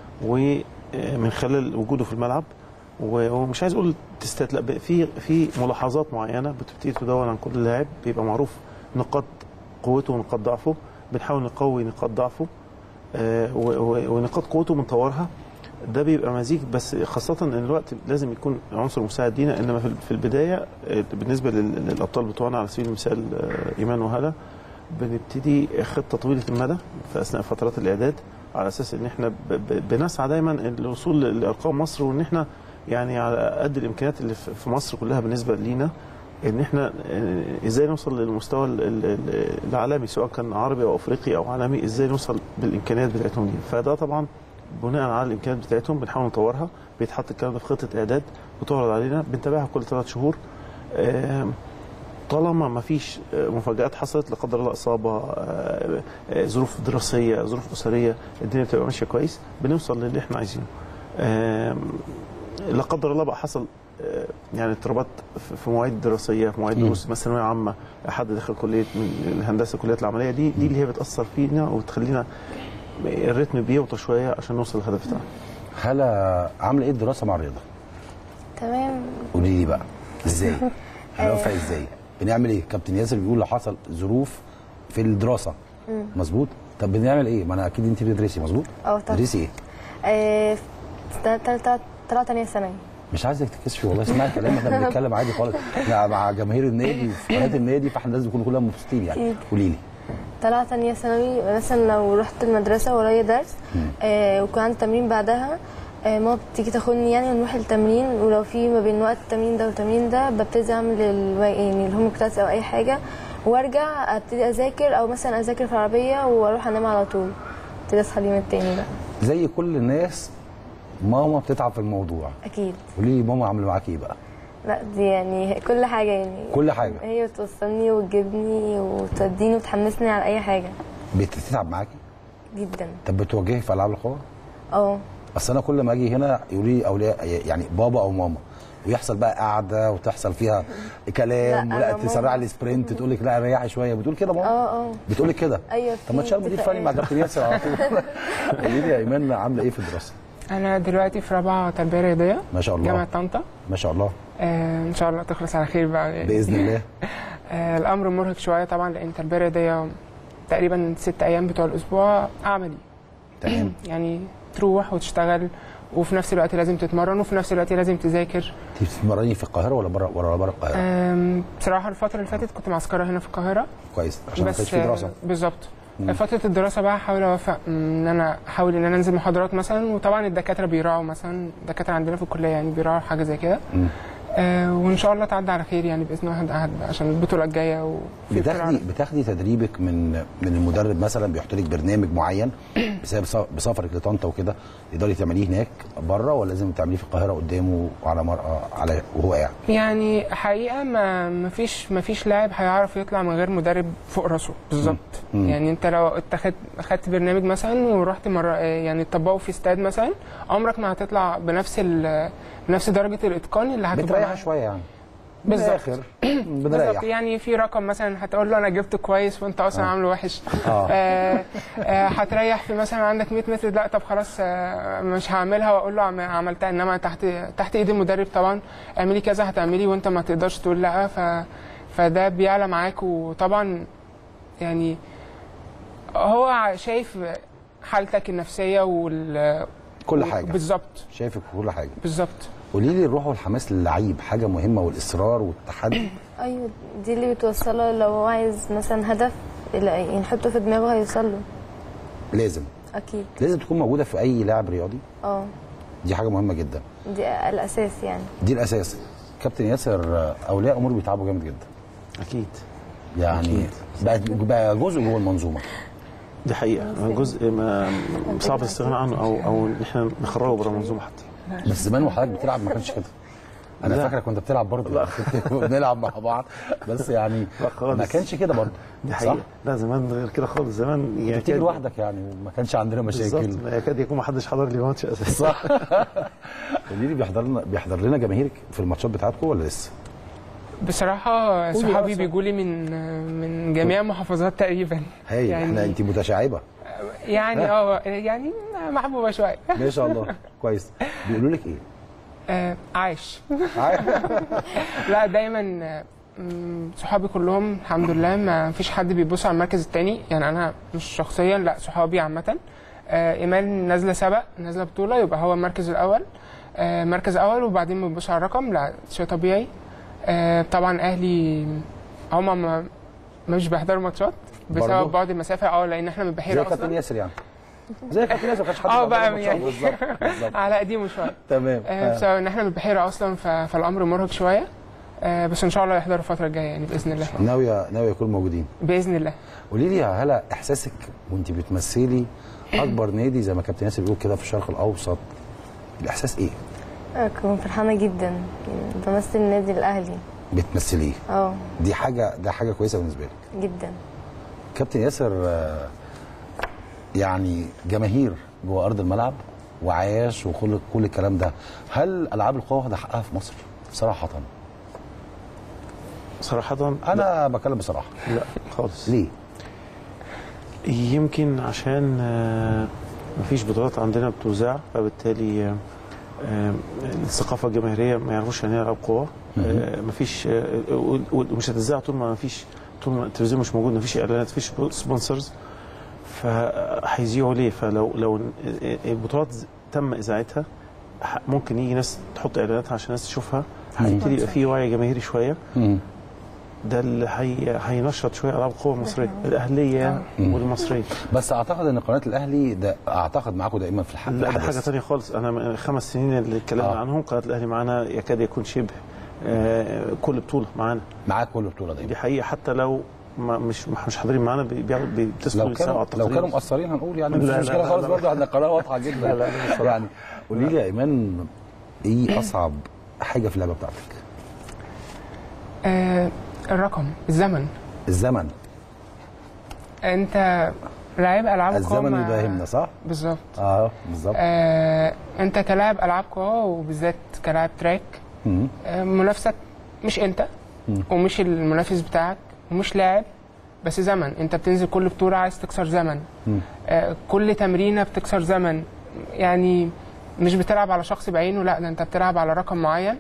ومن خلال وجوده في الملعب و- ومش عايز اقول تستات لا بقى في في ملاحظات معينه بتبتدي تدون عن كل لاعب بيبقى معروف نقاط قوته ونقاط ضعفه بنحاول نقوي نقاط ضعفه آه، و- و- ونقاط قوته بنطورها ده بيبقى مزيج بس خاصة ان الوقت لازم يكون عنصر مساعد لينا انما في- في البداية آه، بالنسبة لل- للابطال بتوعنا على سبيل المثال آه، ايمان وهلا بنبتدي خطة طويلة المدى في اثناء فترات الاعداد على اساس ان احنا ب- ب- بنسعى دايما الوصول لارقام مصر وان احنا يعني على قد الامكانيات اللي في في مصر كلها بالنسبة لينا ان احنا آه، ازاي نوصل للمستوى ال- ال- ال- العالمي سواء كان عربي او افريقي او عالمي ازاي نوصل بالامكانيات بتاعتهم دي فده طبعا بناء على الامكانيات بتاعتهم بنحاول نطورها بيتحط الكلام ده في خطه اعداد بتعرض علينا بنتابعها كل ثلاث شهور آم، طالما ما فيش آه، مفاجآت حصلت لا قدر الله اصابه آه، آه، ظروف دراسيه ظروف اسريه الدنيا بتبقى ماشيه كويس بنوصل للي احنا عايزينه آم، لا قدر الله بقى حصل آه، يعني اضطرابات في- في مواعيد دراسيه في مواعيد مم. دروس مثلا ثانويه عامه حد دخل كليه من الهندسه كليات العمليه دي دي اللي هي بتاثر فينا وبتخلينا الريتم بيوطى شويه عشان نوصل للهدف بتاعنا هلا عامله ايه الدراسه مع الرياضه تمام قولي لي بقى ازاي هنوفق ازاي بنعمل ايه كابتن ياسر بيقول لو حصل ظروف في الدراسه مم. مظبوط طب بنعمل ايه ما انا اكيد انت بتدرسي مظبوط اه طبعا بتدرسي ايه آه، في تالتة طلعت تانية ثانوي مش عايزك تكسفي والله اسمعي كلام احنا بنتكلم عادي خالص احنا مع جماهير النادي في قناه النادي فاحنا لازم نكون كلنا مبسوطين يعني أكيد. قولي لي طلعت تانية ثانوي مثلا لو رحت المدرسة ورايا درس آه وكان عندي تمرين بعدها آه ماما بتيجي تاخدني يعني ونروح التمرين ولو في ما بين وقت التمرين ده والتمرين ده ببتدي اعمل الوا- يعني الهوم كلاس او اي حاجة وارجع ابتدي اذاكر او مثلا اذاكر في العربية واروح انام على طول ابتدي اصحى اليوم التاني بقى زي كل الناس ماما بتتعب في الموضوع اكيد قولي لي ماما عامله معاكي ايه بقى لا دي يعني كل حاجة يعني كل حاجه هي بتوصلني وتجيبني وتوديني وتحمسني على اي حاجة بتتعب معاكي جدا طب بتواجهي في العاب القوى اه اصل انا كل ما اجي هنا يقولوا لي اولياء يعني بابا او ماما ويحصل بقى قعده وتحصل فيها كلام لا، ولا أنا تسرع ماما. السبرنت تقول لك لا ريحي شويه بتقول كده ماما اه اه بتقول لك كده ايوه طب ما في تشال مدير فني مع اتفاقية. كابتن ياسر على طول قولي لي يا ايمان عامله ايه في الدراسه انا دلوقتي في رابعه تربيه رياضيه ما شاء الله جامعه طنطا ما شاء الله آه ان شاء الله تخلص على خير بقى باذن الله آه الامر مرهق شويه طبعا لان التربيه الرياضيه تقريبا ست ايام بتوع الاسبوع عملي تمام يعني تروح وتشتغل وفي نفس الوقت لازم تتمرن وفي نفس الوقت لازم تذاكر انت بتتمرني في القاهره ولا بره ولا بره القاهره آم، بصراحه الفتره اللي فاتت كنت معسكره هنا في القاهره كويس عشان ما بس كانش في دراسه آه، بالظبط مم. فتره الدراسه بقى احاول اوفق م، ان انا احاول ان انا انزل محاضرات مثلا وطبعا الدكاتره بيراعوا مثلا الدكاتره عندنا في الكليه يعني بيراعوا حاجه زي كده مم. آه وان شاء الله تعدي على خير يعني باذن الله هد- عشان البطوله الجايه وفي بطولة بتاخدي بتاخدي تدريبك من من المدرب مثلا بيحط لك برنامج معين بسبب سف- بسفرك لطنطا وكده تقدري تعمليه هناك بره ولا لازم تعمليه في القاهره قدامه على مرأة على وهو قاعد يعني حقيقه ما ما فيش ما فيش لاعب هيعرف يطلع من غير مدرب فوق راسه بالظبط مم. يعني انت لو اتخذت اخدت برنامج مثلا ورحت مره يعني تطبقه في استاد مثلا عمرك ما هتطلع بنفس ال بنفس درجه الاتقان اللي هتبقى بتريح معاه. شويه يعني من بالظبط. الآخر بالظبط بنريح يعني في رقم مثلا هتقول له انا جبت كويس وانت اصلا آه. عامله وحش آه. آه، آه، هتريح في مثلا عندك 100 متر لا طب خلاص آه، مش هعملها واقول له عم- عملتها انما تحت تحت ايد المدرب طبعا اعملي كذا هتعملي وانت ما تقدرش تقول لا ف فده بيعلى معاك وطبعا يعني هو شايف حالتك النفسيه وال كل حاجه بالظبط شايفك في كل حاجه بالظبط قولي لي الروح والحماس للعيب حاجه مهمه والاصرار والتحدي ايوه دي اللي بتوصله لو هو عايز مثلا هدف لا- يحطه في دماغه هيوصل له لازم اكيد لازم تكون موجوده في اي لاعب رياضي اه دي حاجه مهمه جدا دي الاساس يعني دي الاساس كابتن ياسر آه، اولياء امور بيتعبوا جامد جدا اكيد يعني بقى بقى جزء جوه المنظومه دي حقيقه جزء ما صعب الاستغناء عنه او او ان احنا نخرجه بره المنظومه حتى بس زمان وحضرتك بتلعب ما كانش كده انا لا. فاكرك كنت بتلعب برضه كنت بنلعب مع بعض بس يعني خالص. ما كانش كده برضه دي صح؟ حقيقه لا زمان غير كده خالص زمان كنت بتيجي لوحدك يعني وما كانش عندنا مشاكل بالظبط ما يكاد يكون ما حدش حضر لي ماتش اساسا صح قولي لي بيحضر لنا بيحضر لنا جماهيرك في الماتشات بتاعتكم ولا لسه؟ بصراحة قولي صحابي بقى. بيجوا لي من من جميع المحافظات تقريبا هاي يعني احنا انت متشعبه يعني اه يعني محبوبة شوية ما شاء الله كويس بيقولوا لك ايه؟ آه، عايش لا دايما آه، مم، صحابي كلهم الحمد لله ما فيش حد بيبص على المركز التاني يعني انا مش شخصيا لا صحابي عامة آه، ايمان نازله سبق نازله بطوله يبقى هو المركز الاول آه، مركز اول وبعدين بنبص على الرقم لا شيء طبيعي آه، طبعا اهلي هما ما مش بيحضروا ماتشات برضو؟ بسبب بعد المسافه اه لان احنا من زي البحيره كابتن اصلا ياسر يعني زي كابتن ياسر ما كانش حد اه بيحضر بقى الماتشات. يعني بالظبط بالظبط على قديمه شويه تمام آه، آه. بسبب ان احنا من البحيره اصلا ف- فالامر مرهق شويه آه، بس ان شاء الله يحضروا الفتره الجايه يعني باذن الله ناويه ناويه يكونوا موجودين باذن الله قولي لي يا هلا احساسك وانت بتمثلي اكبر نادي زي ما كابتن ياسر بيقول كده في الشرق الاوسط الاحساس ايه؟ أكون فرحانة جدا يعني بمثل النادي الأهلي بتمثليه اه دي حاجه ده حاجه كويسه بالنسبه لك جدا كابتن ياسر آه، يعني جماهير جوه ارض الملعب وعياش وكل كل الكلام ده هل العاب القوه ده حقها في مصر صراحه صراحه انا بكلم بصراحه لا خالص ليه يمكن عشان آه، مفيش بطولات عندنا بتوزع فبالتالي آه، آه، الثقافه الجماهيريه ما يعرفوش يعني ايه العاب قوه آه، مفيش آه، و- ومش هتذاع طول ما مفيش طول ما التلفزيون مش موجود مفيش اعلانات مفيش سبونسرز فهيذيعوا ليه فلو لو البطولات تم اذاعتها ح- ممكن يجي ناس تحط اعلاناتها عشان الناس تشوفها هيبتدي يبقى في وعي جماهيري شويه ده اللي هي هينشط شويه العاب القوه المصريه الاهليه والمصريه بس اعتقد ان قناه الاهلي ده اعتقد معاكم دائما في الحق لا ده حاجه ثانيه خالص انا من الخمس سنين اللي اتكلمنا آه. آه. عنهم قناه الاهلي معانا يكاد يكون شبه آه كل بطوله معانا معاك كل بطوله دايما دي حقيقه حتى لو ما مش مش حاضرين معانا بي- بيعملوا- بيتصلوا لو يسألوا كانوا على لو التقرير. كانوا مقصرين هنقول يعني مش لا، لا، مشكله لا، خالص لا. برضه احنا القناه واضحه جدا لا، لا، بصراحة. يعني قولي لي يا ايمان ايه اصعب حاجه في اللعبه بتاعتك؟ آه، الرقم الزمن الزمن انت لاعب العاب قوى الزمن ما- يداهمنا صح؟ بالظبط اه بالظبط آه، انت كلاعب العاب قوى وبالذات كلاعب تراك مم. آه، منافسك مش انت مم. ومش المنافس بتاعك ومش لاعب بس زمن انت بتنزل كل بطوله عايز تكسر زمن مم. آه، كل تمرينه بتكسر زمن يعني مش بتلعب على شخص بعينه لا ده انت بتلعب على رقم معين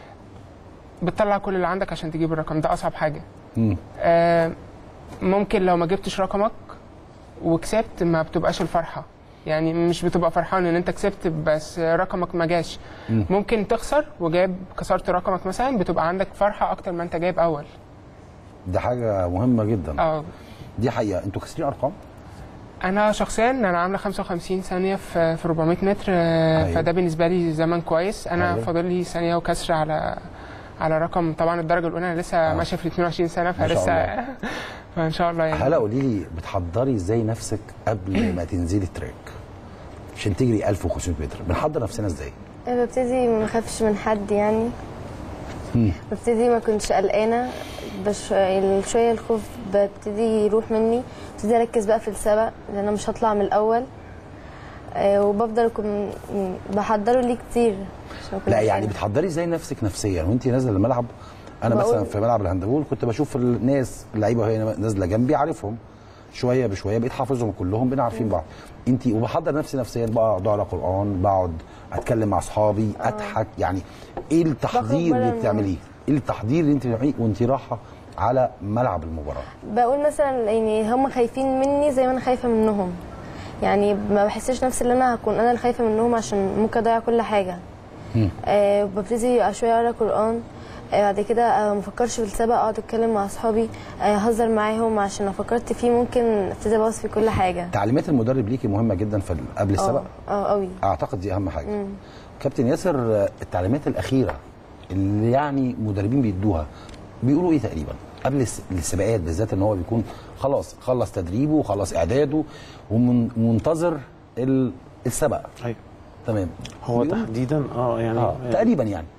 بتطلع كل اللي عندك عشان تجيب الرقم ده اصعب حاجه مم. آه، ممكن لو ما جبتش رقمك وكسبت ما بتبقاش الفرحه يعني مش بتبقى فرحان ان انت كسبت بس رقمك ما جاش مم. ممكن تخسر وجايب كسرت رقمك مثلا بتبقى عندك فرحه اكتر ما انت جايب اول ده حاجه مهمه جدا اه دي حقيقه انتوا كاسرين ارقام انا شخصيا انا عامله 55 ثانيه في في 400 متر آه، أيوة. فده بالنسبه لي زمن كويس انا أيوة. فاضل لي ثانيه وكسر على على رقم طبعا الدرجه الاولى انا لسه ماشيه في 22 سنه ما شاء فلسه فان شاء الله يعني هلا قولي لي بتحضري ازاي نفسك قبل ما تنزلي التراك عشان تجري 1500 متر بنحضر نفسنا ازاي؟ آه، ببتدي ما اخافش من حد يعني مم. ببتدي ما كنتش قلقانه بس شويه الخوف ببتدي يروح مني ببتدي اركز بقى في السبق لان انا مش هطلع من الاول آه، وبفضل اكون بحضره ليه كتير عشان أكون لا يعني عارفة. بتحضري ازاي نفسك نفسيا وانت نازله الملعب انا بقول- مثلا في ملعب الهاندبول كنت بشوف الناس اللعيبه وهي نازله جنبي عارفهم شويه بشويه بقيت حافظهم كلهم بقينا عارفين بعض انت وبحضر نفسي نفسيا بقعد على قران بقعد اتكلم مع اصحابي اضحك يعني ايه التحضير بره اللي ال- بتعمليه؟ ايه التحضير اللي انت بتعمليه وانت رايحه على ملعب المباراه؟ بقول مثلا يعني هم خايفين مني زي ما انا خايفه منهم يعني ما بحسش نفسي ان انا هكون انا اللي خايفه منهم عشان ممكن اضيع كل حاجه مم. آه ببتدي شويه اقرا قران آه بعد كده آه ما افكرش في السبق اقعد اتكلم مع اصحابي آه، اهزر معاهم عشان لو فكرت فيه ممكن ابتدي ابوظ في كل حاجه تعليمات المدرب ليكي مهمه جدا في ال- قبل السبق اه اه قوي اعتقد دي اهم حاجه مم. كابتن ياسر آه، التعليمات الاخيره اللي يعني مدربين بيدوها بيقولوا ايه تقريبا قبل الس- السباقات بالذات ان هو بيكون خلاص خلص تدريبه وخلص اعداده ومنتظر ال- السبق ايوه تمام هو بيقول- تحديدا اه يعني آه. تقريبا يعني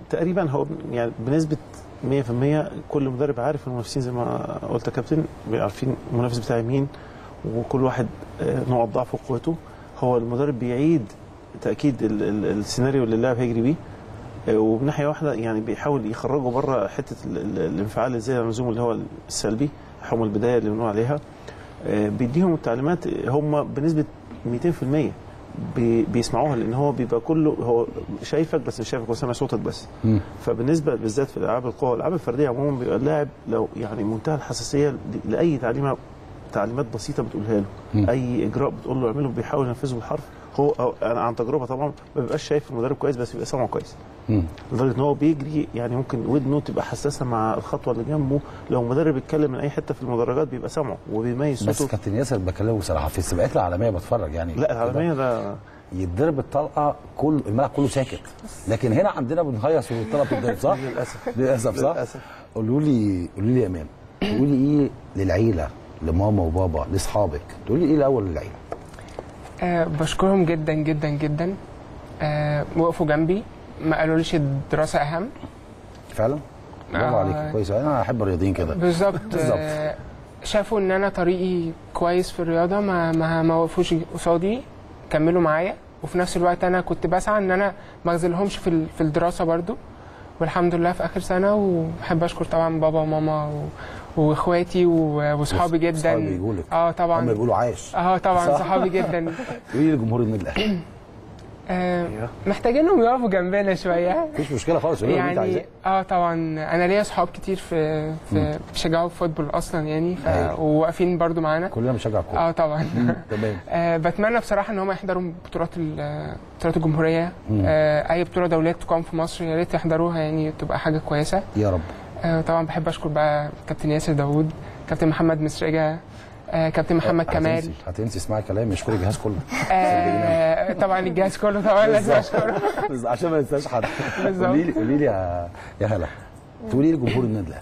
تقريبا هو يعني بنسبه 100% كل مدرب عارف المنافسين زي ما قلت يا كابتن بيبقوا عارفين المنافس بتاعي مين وكل واحد آه، نقط ضعفه وقوته هو المدرب بيعيد تاكيد ال- ال- السيناريو اللي اللاعب هيجري بيه آه، ومن ناحيه واحده يعني بيحاول يخرجه بره حته ال- ال- الانفعال الزياده عن اللزوم اللي هو السلبي حمى البدايه اللي بنقول عليها آه، بيديهم التعليمات هم بنسبه 200% بي- بيسمعوها لان هو بيبقى كله هو شايفك بس مش شايفك هو سامع صوتك بس مم. فبالنسبه بالذات في الالعاب القوى والالعاب الفرديه عموما بيبقى اللاعب لو يعني منتهى الحساسيه ل- لاي تعليمه تعليمات بسيطه بتقولها له مم. اي اجراء بتقول له اعمله بيحاول ينفذه بالحرف هو أو انا عن تجربه طبعا ما بيبقاش شايف المدرب كويس بس بيبقى سامعه كويس مم. لدرجه ان هو بيجري يعني ممكن ودنه تبقى حساسه مع الخطوه اللي جنبه لو مدرب اتكلم من اي حته في المدرجات بيبقى سامعه وبيميز بس صوته كابتن ياسر بكلمه بصراحه في السباقات العالميه بتفرج يعني لا العالميه ده يتضرب الطلقه كل الملعب كله ساكت لكن هنا عندنا بنهيص والطلقه بتتضرب صح؟ للاسف للاسف صح؟ للاسف قولوا لي قولوا لي يا امان تقولي ايه للعيله لماما وبابا لاصحابك تقولي ايه الاول للعيله آه بشكرهم جدا جدا جدا آه وقفوا جنبي ما قالوليش الدراسة أهم فعلا برافو آه. عليك كويس انا احب الرياضيين كده بالظبط بالظبط. آه شافوا ان انا طريقي كويس في الرياضه ما ما, ما وقفوش قصادي كملوا معايا وفي نفس الوقت انا كنت بسعى ان انا ما اخذلهمش في ال- في الدراسه برضو والحمد لله في اخر سنه وبحب اشكر طبعا بابا وماما و... واخواتي و- واصحابي جدا أصحابي بيجولك. اه طبعا هم بيقولوا عايش اه طبعا صح؟ صحابي جدا قولي لي لجمهور النادي الاهلي آه محتاجينهم يقفوا جنبنا شويه مفيش مشكله خالص قولي اللي انت يعني عايزاه اه طبعا انا ليا اصحاب كتير في في بيشجعوا فوتبول اصلا يعني ف... أيوة. وواقفين برضو معانا كلنا بنشجع كوره اه طبعا تمام آه بتمنى بصراحه ان هم يحضروا بطولات ال- بطولات الجمهوريه مم. آه اي بطوله دوليه تقام في مصر يا ريت يحضروها يعني تبقى حاجه كويسه يا رب آه طبعا بحب اشكر بقى كابتن ياسر داوود كابتن محمد مسرجه آه كابتن محمد كمال هتنسي هتنسي اسمعي كلام يشكر الجهاز كله آه طبعا الجهاز كله طبعا لازم اشكره بالظبط. عشان ما ننساش حد بالظبط. قولي لي قولي لي يا يا هلا تقولي لي لجمهور النادي الاهلي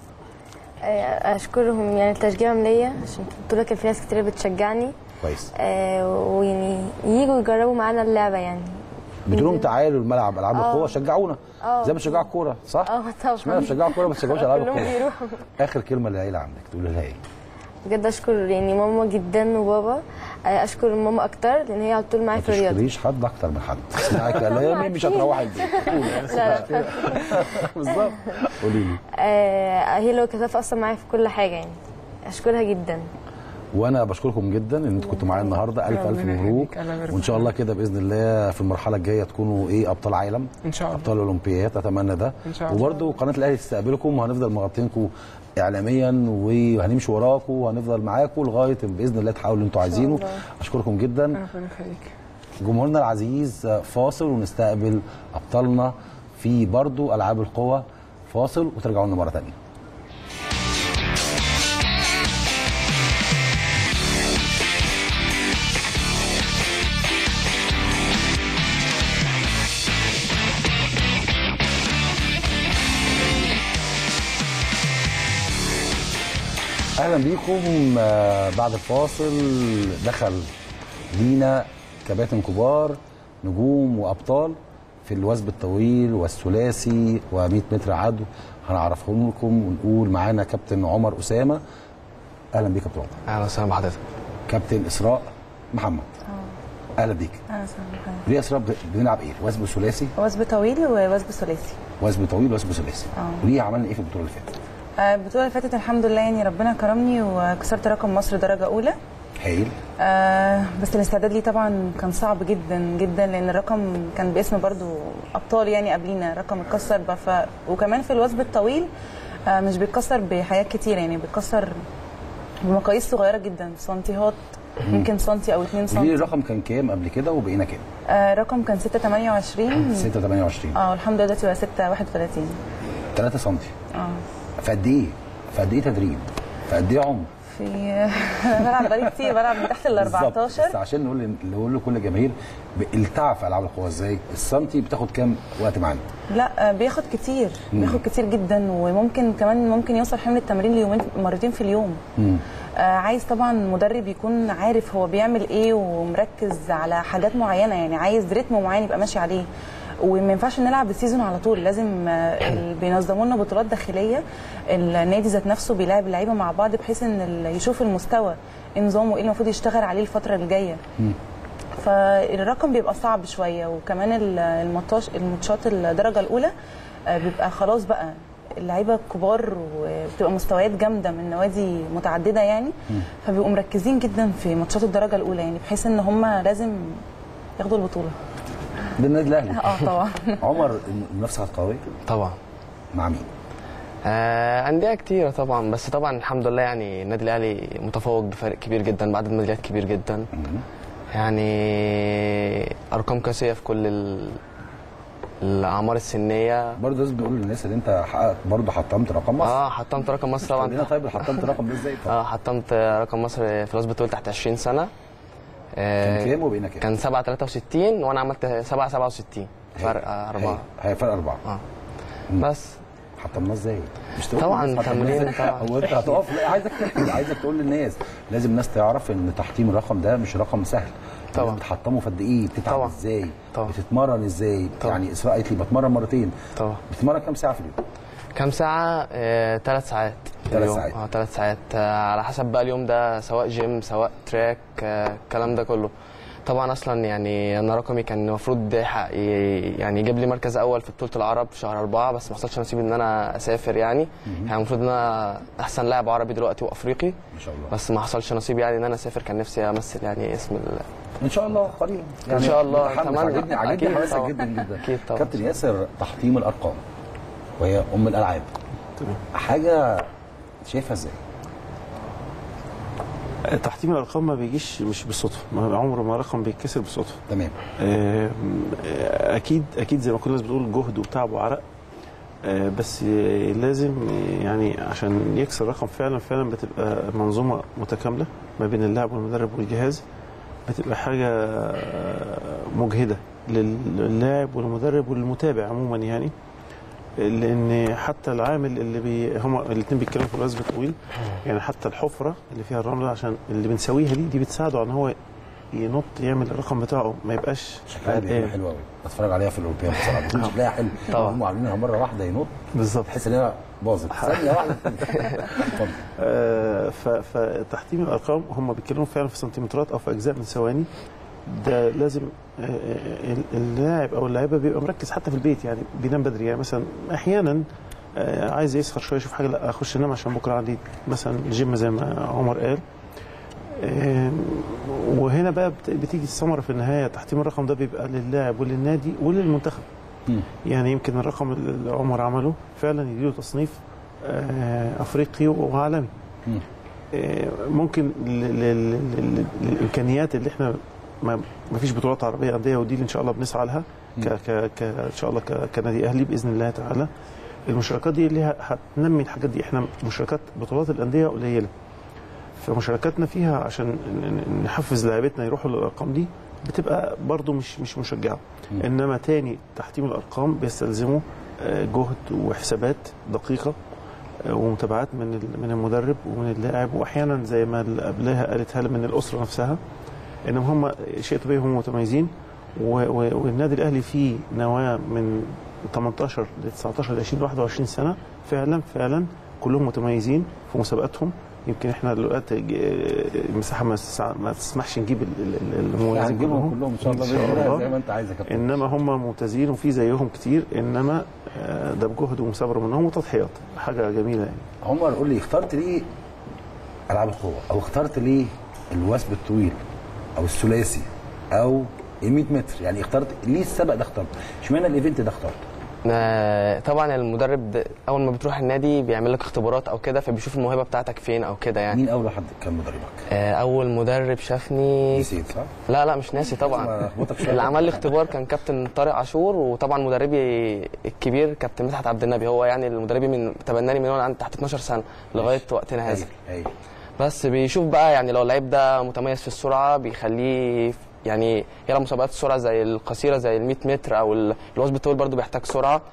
آه، اشكرهم يعني تشجيعهم ليا عشان البطوله كان في ناس كتير بتشجعني كويس آه، ويعني يجوا يجربوا معانا اللعبه يعني بتقول لهم تعالوا الملعب العاب آه. القوه شجعونا اه زي ما بتشجعوا الكوره صح؟ اه طبعا اشمعنى بتشجعوا الكوره ما بتشجعوش العاب كلهم القوه بيروحوا اخر كلمه للعيله عندك تقول لها ايه؟ بجد اشكر يعني ماما جدا وبابا آه، اشكر ماما اكتر لان هي على طول معايا ما في الرياضه تشكريش حد اكتر من حد اسمعي كلامي مش هتروحي البيت قولي لا لا بالظبط قولي لي آه، هي اللي كانت اصلا معايا في كل حاجه يعني اشكرها جدا وانا بشكركم جدا ان انتوا كنتوا معايا النهارده الف الف ربنا مبروك يخليك، الله يبارك وان شاء الله كده باذن الله في المرحله الجايه تكونوا ايه ابطال عالم ان شاء الله ابطال اولمبيات اتمنى ده إن شاء الله. وبرده قناه الاهلي تستقبلكم وهنفضل مغطينكم اعلاميا وهنمشي وراكم وهنفضل معاكم لغايه باذن الله تحققوا اللي انتوا عايزينه الله. اشكركم جدا ربنا يخليك جمهورنا العزيز فاصل ونستقبل ابطالنا في برضو العاب القوى فاصل وترجعوا لنا مره ثانيه اهلا بيكم آه، بعد الفاصل دخل لينا كباتن كبار نجوم وابطال في الوثب الطويل والثلاثي و100 متر عدو هنعرفهم لكم ونقول معانا كابتن عمر اسامه اهلا بيك يا كابتن عمر اهلا وسهلا بحضرتك كابتن اسراء محمد اهلا بيك أهلا وسهلا بحضرتك. ليه يا اسراء ب- بنلعب ايه وثب ثلاثي وثب طويل ووثب ثلاثي وثب طويل وثب ثلاثي اه. وليه عملنا ايه في البطوله اللي فاتت آه، البطولة اللي فاتت الحمد لله يعني ربنا كرمني وكسرت رقم مصر درجة أولى هايل آه بس الاستعداد ليه طبعا كان صعب جدا جدا لأن الرقم كان باسم برضو أبطال يعني قبلينا رقم اتكسر بف... وكمان في الوثب الطويل آه مش بيتكسر بحاجات كتير يعني بيتكسر بمقاييس صغيرة جدا سنتيهات مم. يمكن سنتي أو 2 قولي لي سنتي الرقم كان كام قبل كده وبقينا كام آه رقم كان 6 28 6 28 اه الحمد لله دلوقتي بقى 6 31 3 سم اه في قد ايه في قد ايه تدريب في قد ايه عمر في انا بلعب بقالي كتير بلعب من تحت ال بالظبط. 14 بس عشان نقول نقول لكل الجماهير ب- التعب في العاب القوى ازاي السنتي بتاخد كام وقت معانا لا آه، بياخد كتير مم. بياخد كتير جدا وممكن كمان ممكن يوصل حمل التمرين ليومين مرتين في اليوم مم. آه عايز طبعا مدرب يكون عارف هو بيعمل ايه ومركز على حاجات معينه يعني عايز رتم معين يبقى ماشي عليه وما ينفعش نلعب السيزون على طول لازم آه، ال- بينظموا لنا بطولات داخليه النادي ذات نفسه بيلاعب اللعيبه مع بعض بحيث ان ال- يشوف المستوى إيه نظامه ايه المفروض يشتغل عليه الفتره الجايه فالرقم بيبقى صعب شويه وكمان ال- الماتش الماتشات الدرجه الاولى آه، بيبقى خلاص بقى اللعيبه كبار وبتبقى مستويات جامده من نوادي متعدده يعني فبيبقوا مركزين جدا في ماتشات الدرجه الاولى يعني بحيث ان هم لازم ياخدوا البطوله ده النادي الاهلي اه طبعا عمر المنافسه كانت قويه طبعا مع مين؟ آه أندية كتيرة طبعا بس طبعا الحمد لله يعني النادي الأهلي متفوق بفرق كبير جدا بعد الميداليات كبير جدا يعني أرقام قياسية في كل ال... الأعمار السنية برضه لازم نقول للناس ان انت حققت برضه حطمت رقم مصر اه حطمت رقم مصر طبعا قول لنا طيب حطمت رقم ده ازاي؟ اه حطمت رقم مصر في الوثب الطويل تحت 20 سنة آه كان كام وبقينا كام؟ كان 7 63 وانا عملت 7 67 فرق آه، أربعة هي فرق اربعه اه بس حطمناه ازاي؟ مش تقول طبعاً للناس حطمناه تمرين إزاي؟ طبعاً. هو انت هتقف لا عايزك تحكي عايزك تقول للناس لازم الناس تعرف ان تحطيم الرقم ده مش رقم سهل طبعا بتحطمه في قد ايه؟ بتتعب طبعاً. ازاي؟ طبعاً. بتتمرن ازاي؟ يعني اسراء قالت لي بتمرن مرتين طبعا بتتمرن كام ساعه في اليوم؟ كام ساعة؟ آه، ثلاث ساعات في ثلاث اليوم. ساعات. اه ثلاث ساعات آه، على حسب بقى اليوم ده سواء جيم سواء تراك آه، الكلام ده كله طبعا اصلا يعني انا رقمي كان المفروض يحقق- ي- يعني يجيب لي مركز اول في بطوله العرب في شهر أربعة بس ما حصلش نصيب ان انا اسافر يعني يعني المفروض ان انا احسن لاعب عربي دلوقتي وافريقي ما شاء الله بس ما حصلش نصيب يعني ان انا اسافر كان نفسي امثل يعني اسم ال... ان شاء الله قريبا ان شاء الله متحمس، اتمنى عاجبني عاجبني أكيد حماسك طبعاً. جدا جدا اكيد طبعا كابتن ياسر تحطيم الارقام وهي ام الالعاب حاجه شايفها ازاي؟ تحطيم الارقام ما بيجيش مش بالصدفه ما عمره ما رقم بيتكسر بالصدفه تمام اكيد اكيد زي ما كل الناس بتقول جهد وتعب وعرق آه، بس آه، لازم آه، يعني عشان يكسر رقم فعلا فعلا بتبقى منظومه متكامله ما بين اللاعب والمدرب والجهاز بتبقى حاجه آه، مجهده للاعب والمدرب والمتابع عموما يعني لان حتى العامل اللي بي هما الاثنين بيتكلموا في الوزن طويل يعني حتى الحفره اللي فيها الرمله عشان اللي بنسويها دي دي بتساعده على ان هو ينط يعمل الرقم بتاعه ما يبقاش شكلها بيبقى حلو قوي بتفرج عليها في الاوروبيان بصراحه بتكون شكلها حلو طبعاً. هم عاملينها مره واحده ينط بالظبط تحس ان هي باظت ثانيه واحده اتفضل آه، ف- فتحطيم الارقام هم بيتكلموا فعلا في سنتيمترات او في اجزاء من ثواني ده لازم آه، آه، اللاعب او اللاعيبه بيبقى مركز حتى في البيت يعني بينام بدري يعني مثلا احيانا آه، عايز يسهر شويه يشوف حاجه لا اخش انام عشان بكره عندي مثلا جيم زي ما عمر قال آه، وهنا بقى بت- بتيجي الثمره في النهايه تحطيم الرقم ده بيبقى للاعب وللنادي وللمنتخب يعني يمكن الرقم اللي عمر عمله فعلا يديله تصنيف آه، افريقي وعالمي آه، ممكن ل- ل- ل- للامكانيات اللي احنا ما ما فيش بطولات عربيه انديه ودي اللي ان شاء الله بنسعى لها ك ك ك ان شاء الله ك- كنادي اهلي باذن الله تعالى المشاركات دي اللي هتنمي الحاجات دي احنا مشاركات بطولات الانديه قليله فمشاركاتنا فيها عشان ن- ن- نحفز لاعيبتنا يروحوا للارقام دي بتبقى برضو مش مش مشجعه انما تاني تحطيم الارقام بيستلزموا آه، جهد وحسابات دقيقه آه، ومتابعات من ال- من المدرب ومن اللاعب واحيانا زي ما اللي قبلها قالت هاله من الاسره نفسها انهم هم شيء طبيعي هم متميزين و- و- والنادي الاهلي فيه نواه من 18 ل 19 ل 20 ل 21 سنه فعلا فعلا كلهم متميزين في مسابقاتهم يمكن احنا دلوقتي ج- المساحه ما تسع- ما تسمحش نجيب ال- ال- ال- المميزين هنجيبهم كلهم ان شاء الله باذن الله زي ما انت عايز يا كابتن انما هم ممتازين وفي زيهم كتير انما آه، ده بجهد ومثابره منهم وتضحيات حاجه جميله يعني عمر قول لي اخترت ليه العاب القوه او اخترت ليه الوثب الطويل او الثلاثي او ال 100 متر يعني اخترت ليه السبق ده اخترته اشمعنى الايفنت ده اخترته آه، طبعا المدرب ده اول ما بتروح النادي بيعمل لك اختبارات او كده فبيشوف الموهبه بتاعتك فين او كده يعني مين اول حد كان مدربك آه، اول مدرب شافني نسيت صح لا لا مش ناسي لازم طبعا أخبطك شوية. اللي عمل لي اختبار كان كابتن طارق عاشور وطبعا مدربي الكبير كابتن مدحت عبد النبي هو يعني المدربي من تبناني من وانا عندي تحت 12 سنه لغايه وقتنا هذا ايوه بس بيشوف بقى يعني لو اللعيب ده متميز في السرعه بيخليه يعني يلعب مسابقات السرعه زي القصيره زي ال 100 متر او ال- الوثب الطويل برضو بيحتاج سرعه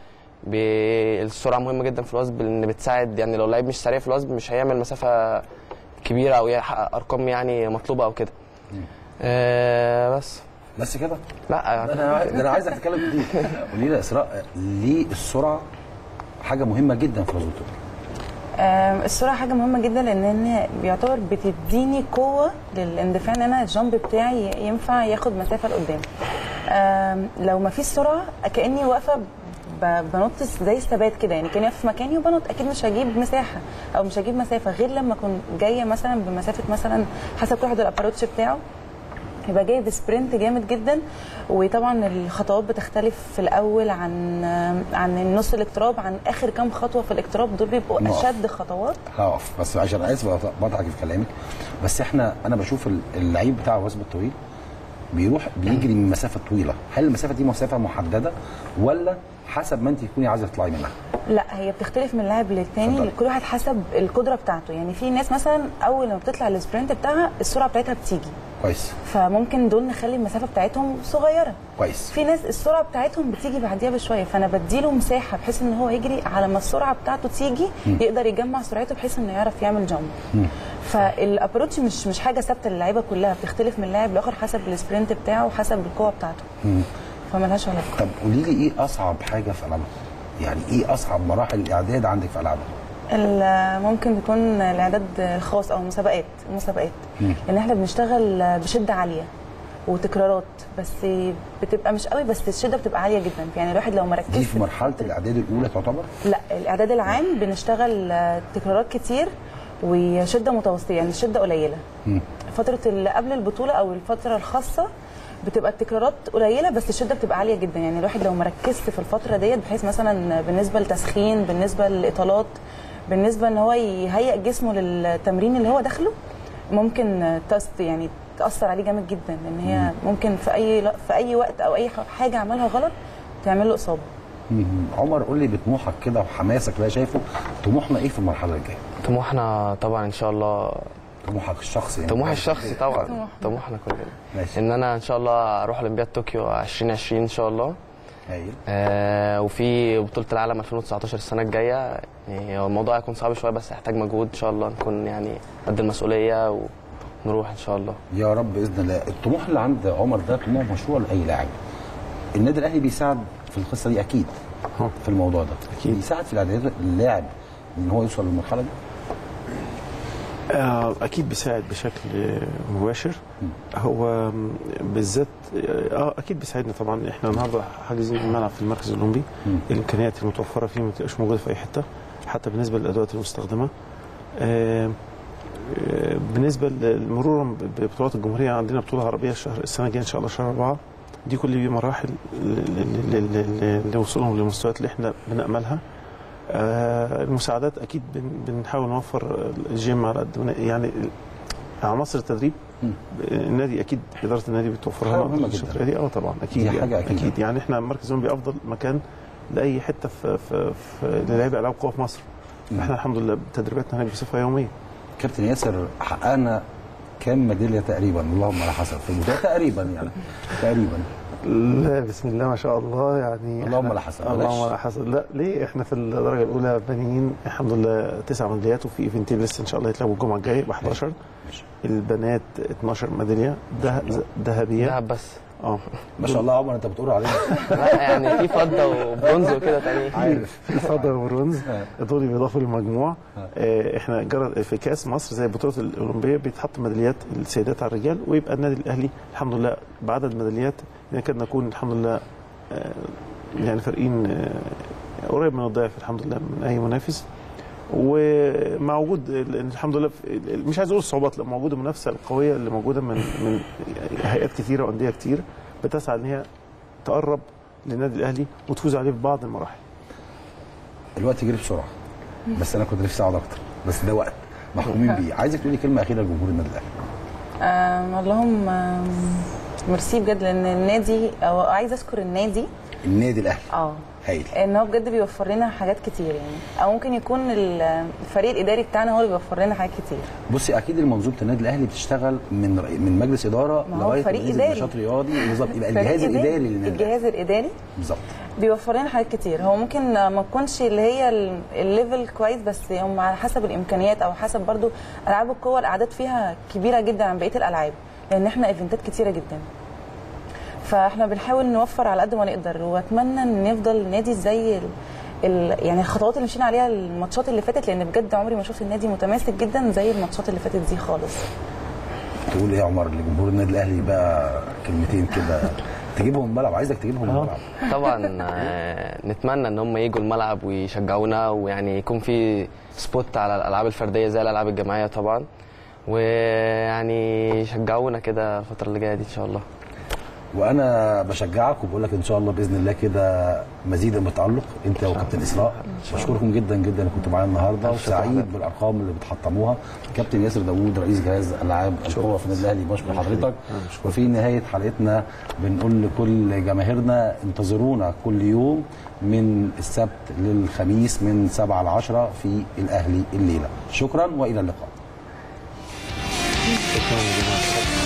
بي- السرعه مهمه جدا في الوثب لان بتساعد يعني لو اللعيب مش سريع في الوثب مش هيعمل مسافه كبيره او يحقق ارقام يعني مطلوبه او كده آه بس بس كده لا ده انا ده انا عايزك تتكلم كتير قولي لي يا اسراء ليه السرعه حاجه مهمه جدا في الرياضه آم، السرعه حاجه مهمه جدا لان هي بيعتبر بتديني قوه للاندفاع ان انا الجامب بتاعي ينفع ياخد مسافه لقدام آم، لو ما فيش سرعه كاني واقفه ب- بنط زي الثبات كده يعني كاني واقفه في مكاني وبنط اكيد مش هجيب مساحه او مش هجيب مسافه غير لما اكون جايه مثلا بمسافه مثلا حسب كل واحد الابروتش بتاعه يبقى جاي بسبرنت جامد جدا وطبعا الخطوات بتختلف في الاول عن عن النص الاقتراب عن اخر كام خطوه في الاقتراب دول بيبقوا نقف. اشد خطوات هقف بس عشان اسف بضحك في كلامك بس احنا انا بشوف ال- اللعيب بتاع الوثب الطويل بيروح بيجري من مسافه طويله هل المسافه دي مسافه محدده ولا حسب ما انت تكوني عايزه تطلعي منها لا هي بتختلف من لاعب للتاني كل واحد حسب القدره بتاعته يعني في ناس مثلا اول ما بتطلع السبرنت بتاعها السرعه بتاعتها بتيجي كويس فممكن دول نخلي المسافه بتاعتهم صغيره كويس في ناس السرعه بتاعتهم بتيجي بعديها بشويه فانا بديله مساحه بحيث ان هو يجري على ما السرعه بتاعته تيجي مم. يقدر يجمع سرعته بحيث انه يعرف يعمل جامب مم. فالابروتش مش مش حاجه ثابته للعيبه كلها بتختلف من لاعب لاخر حسب السبرنت بتاعه وحسب القوه بتاعته مم. فملهاش علاقه طب قولي لي ايه اصعب حاجه في العابها يعني ايه اصعب مراحل الاعداد عندك في العابها ال- ممكن يكون الاعداد الخاص او المسابقات المسابقات مم. ان احنا بنشتغل بشده عاليه وتكرارات بس بتبقى مش قوي بس الشده بتبقى عاليه جدا يعني الواحد لو مركز دي في مرحله الاعداد الاولى تعتبر لا الاعداد العام بنشتغل آه، تكرارات كتير وشده متوسطه يعني الشده قليله مم. فتره اللي قبل البطوله او الفتره الخاصه بتبقى التكرارات قليله بس الشده بتبقى عاليه جدا يعني الواحد لو مركزش في الفتره ديت بحيث مثلا بالنسبه للتسخين بالنسبه للاطالات بالنسبه ان هو يهيئ جسمه للتمرين اللي هو داخله ممكن تست يعني تاثر عليه جامد جدا لان هي ممكن في اي في اي وقت او اي حاجه عملها غلط تعمل له اصابه مم. عمر قول لي بطموحك كده وحماسك اللي شايفه طموحنا ايه في المرحله الجايه طموحنا طبعا ان شاء الله طموحك الشخصي يعني. طموحي الشخصي طبعا طموحنا. طموحنا كلنا ماشي. ان انا ان شاء الله اروح اولمبياد طوكيو 2020 ان شاء الله هايل آه وفي بطوله العالم 2019 السنه الجايه يعني هو الموضوع هيكون صعب شويه بس هيحتاج مجهود ان شاء الله نكون يعني قد المسؤوليه ونروح ان شاء الله يا رب باذن الله الطموح اللي عند عمر ده طموح مشروع لاي لاعب النادي الاهلي بيساعد في القصه دي اكيد في الموضوع ده اكيد بيساعد في الاعدادات اللاعب ان هو يوصل للمرحله دي آه، اكيد بيساعد بشكل آه، مباشر هو م، بالذات اه اكيد بيساعدنا طبعا احنا النهارده حاجزين الملعب في المركز الاولمبي الامكانيات المتوفره فيه ما بتبقاش موجوده في اي حته حتى بالنسبه للادوات المستخدمه آه، آه، بالنسبه لمرورا ببطولات الجمهوريه عندنا بطوله عربيه الشهر السنه الجايه ان شاء الله شهر اربعه دي كل دي مراحل ل- ل- ل- لوصولهم للمستويات اللي احنا بناملها آه، المساعدات اكيد بن- بنحاول نوفر الجيم على قد ما ن- يعني عناصر التدريب النادي اكيد اداره النادي بتوفرها حاجة لنا مهمة الفترة جدا. دي اه طبعا اكيد دي يعني حاجة أكيد. اكيد يعني احنا مركز الاولمبي افضل مكان لاي حته في في, في للاعيبه العاب قوه في مصر احنا الحمد لله تدريباتنا هناك بصفه يوميه كابتن ياسر حققنا كام ميداليه تقريبا اللهم على حسب في البدايه تقريبا يعني تقريبا لا بسم الله ما شاء الله يعني اللهم إحنا- على حسب، اللهم بلاش. على حسب لا ليه احنا في الدرجه الاولى بنين الحمد لله تسع ميداليات وفي ايفنتين لسه ان شاء الله يتلعبوا الجمعه الجايه ب 11 البنات 12 ميداليه ده ذهبيه دهب بس اه ما شاء الله يا عمر انت بتقول علينا لا يعني في فضه وبرونز وكده تاني عارف في فضه وبرونز دول بيضافوا للمجموع آه، احنا جرى في كاس مصر زي البطولات الاولمبيه بيتحط ميداليات السيدات على الرجال ويبقى النادي الاهلي الحمد لله بعدد ميداليات نكاد نكون الحمد لله آه، يعني فارقين آه، قريب من الضعف الحمد لله من اي منافس ومع وجود ال- الحمد لله في- مش عايز اقول الصعوبات لا موجوده المنافسه القويه اللي موجوده من من هيئات كثيره وانديه كتير بتسعى ان هي تقرب للنادي الاهلي وتفوز عليه في بعض المراحل الوقت يجري بسرعه بس انا كنت نفسي اقعد اكتر بس ده وقت محكومين بيه عايزك تقولي كلمه اخيره لجمهور النادي الاهلي آم، اللهم آم، ميرسي بجد لان النادي او عايزه اذكر النادي النادي الاهلي اه هايل ان هو بجد بيوفر لنا حاجات كتير يعني او ممكن يكون ال- الفريق الاداري بتاعنا هو اللي بيوفر لنا حاجات كتير بصي اكيد المنظومه النادي الاهلي بتشتغل من رأي- من مجلس اداره ما هو لغايه فريق مجلس إداري. نشاط رياضي بالظبط يبقى فريق الجهاز إداري. الاداري للنادي الأهلي. الجهاز الاداري بالظبط بيوفر لنا حاجات كتير هو ممكن ما تكونش اللي هي ال- الليفل كويس بس هم على حسب الامكانيات او حسب برضو العاب القوه الاعداد فيها كبيره جدا عن بقيه الالعاب لان احنا ايفنتات كتيره جدا فاحنا بنحاول نوفر على قد ما نقدر واتمنى ان نفضل نادي زي ال... ال... يعني الخطوات اللي مشينا عليها الماتشات اللي فاتت لان بجد عمري ما شفت النادي متماسك جدا زي الماتشات اللي فاتت دي خالص تقول ايه يا عمر لجمهور النادي الاهلي بقى كلمتين كده تجيبهم الملعب عايزك تجيبهم الملعب طبعا آه، نتمنى ان هم يجوا الملعب ويشجعونا ويعني يكون في سبوت على الالعاب الفرديه زي الالعاب الجماعيه طبعا ويعني يشجعونا كده الفتره اللي جايه دي ان شاء الله وانا بشجعك وبقول لك ان شاء الله باذن الله كده مزيد من التالق انت وكابتن اسراء بشكركم جدا جدا ان كنتوا معايا النهارده وسعيد بالارقام اللي بتحطموها كابتن ياسر داوود رئيس جهاز العاب القوه في النادي الاهلي بشكر حضرتك وفي نهايه حلقتنا بنقول لكل جماهيرنا انتظرونا كل يوم من السبت للخميس من 7 ل 10 في الاهلي الليله شكرا والى اللقاء شكرا يا جماعه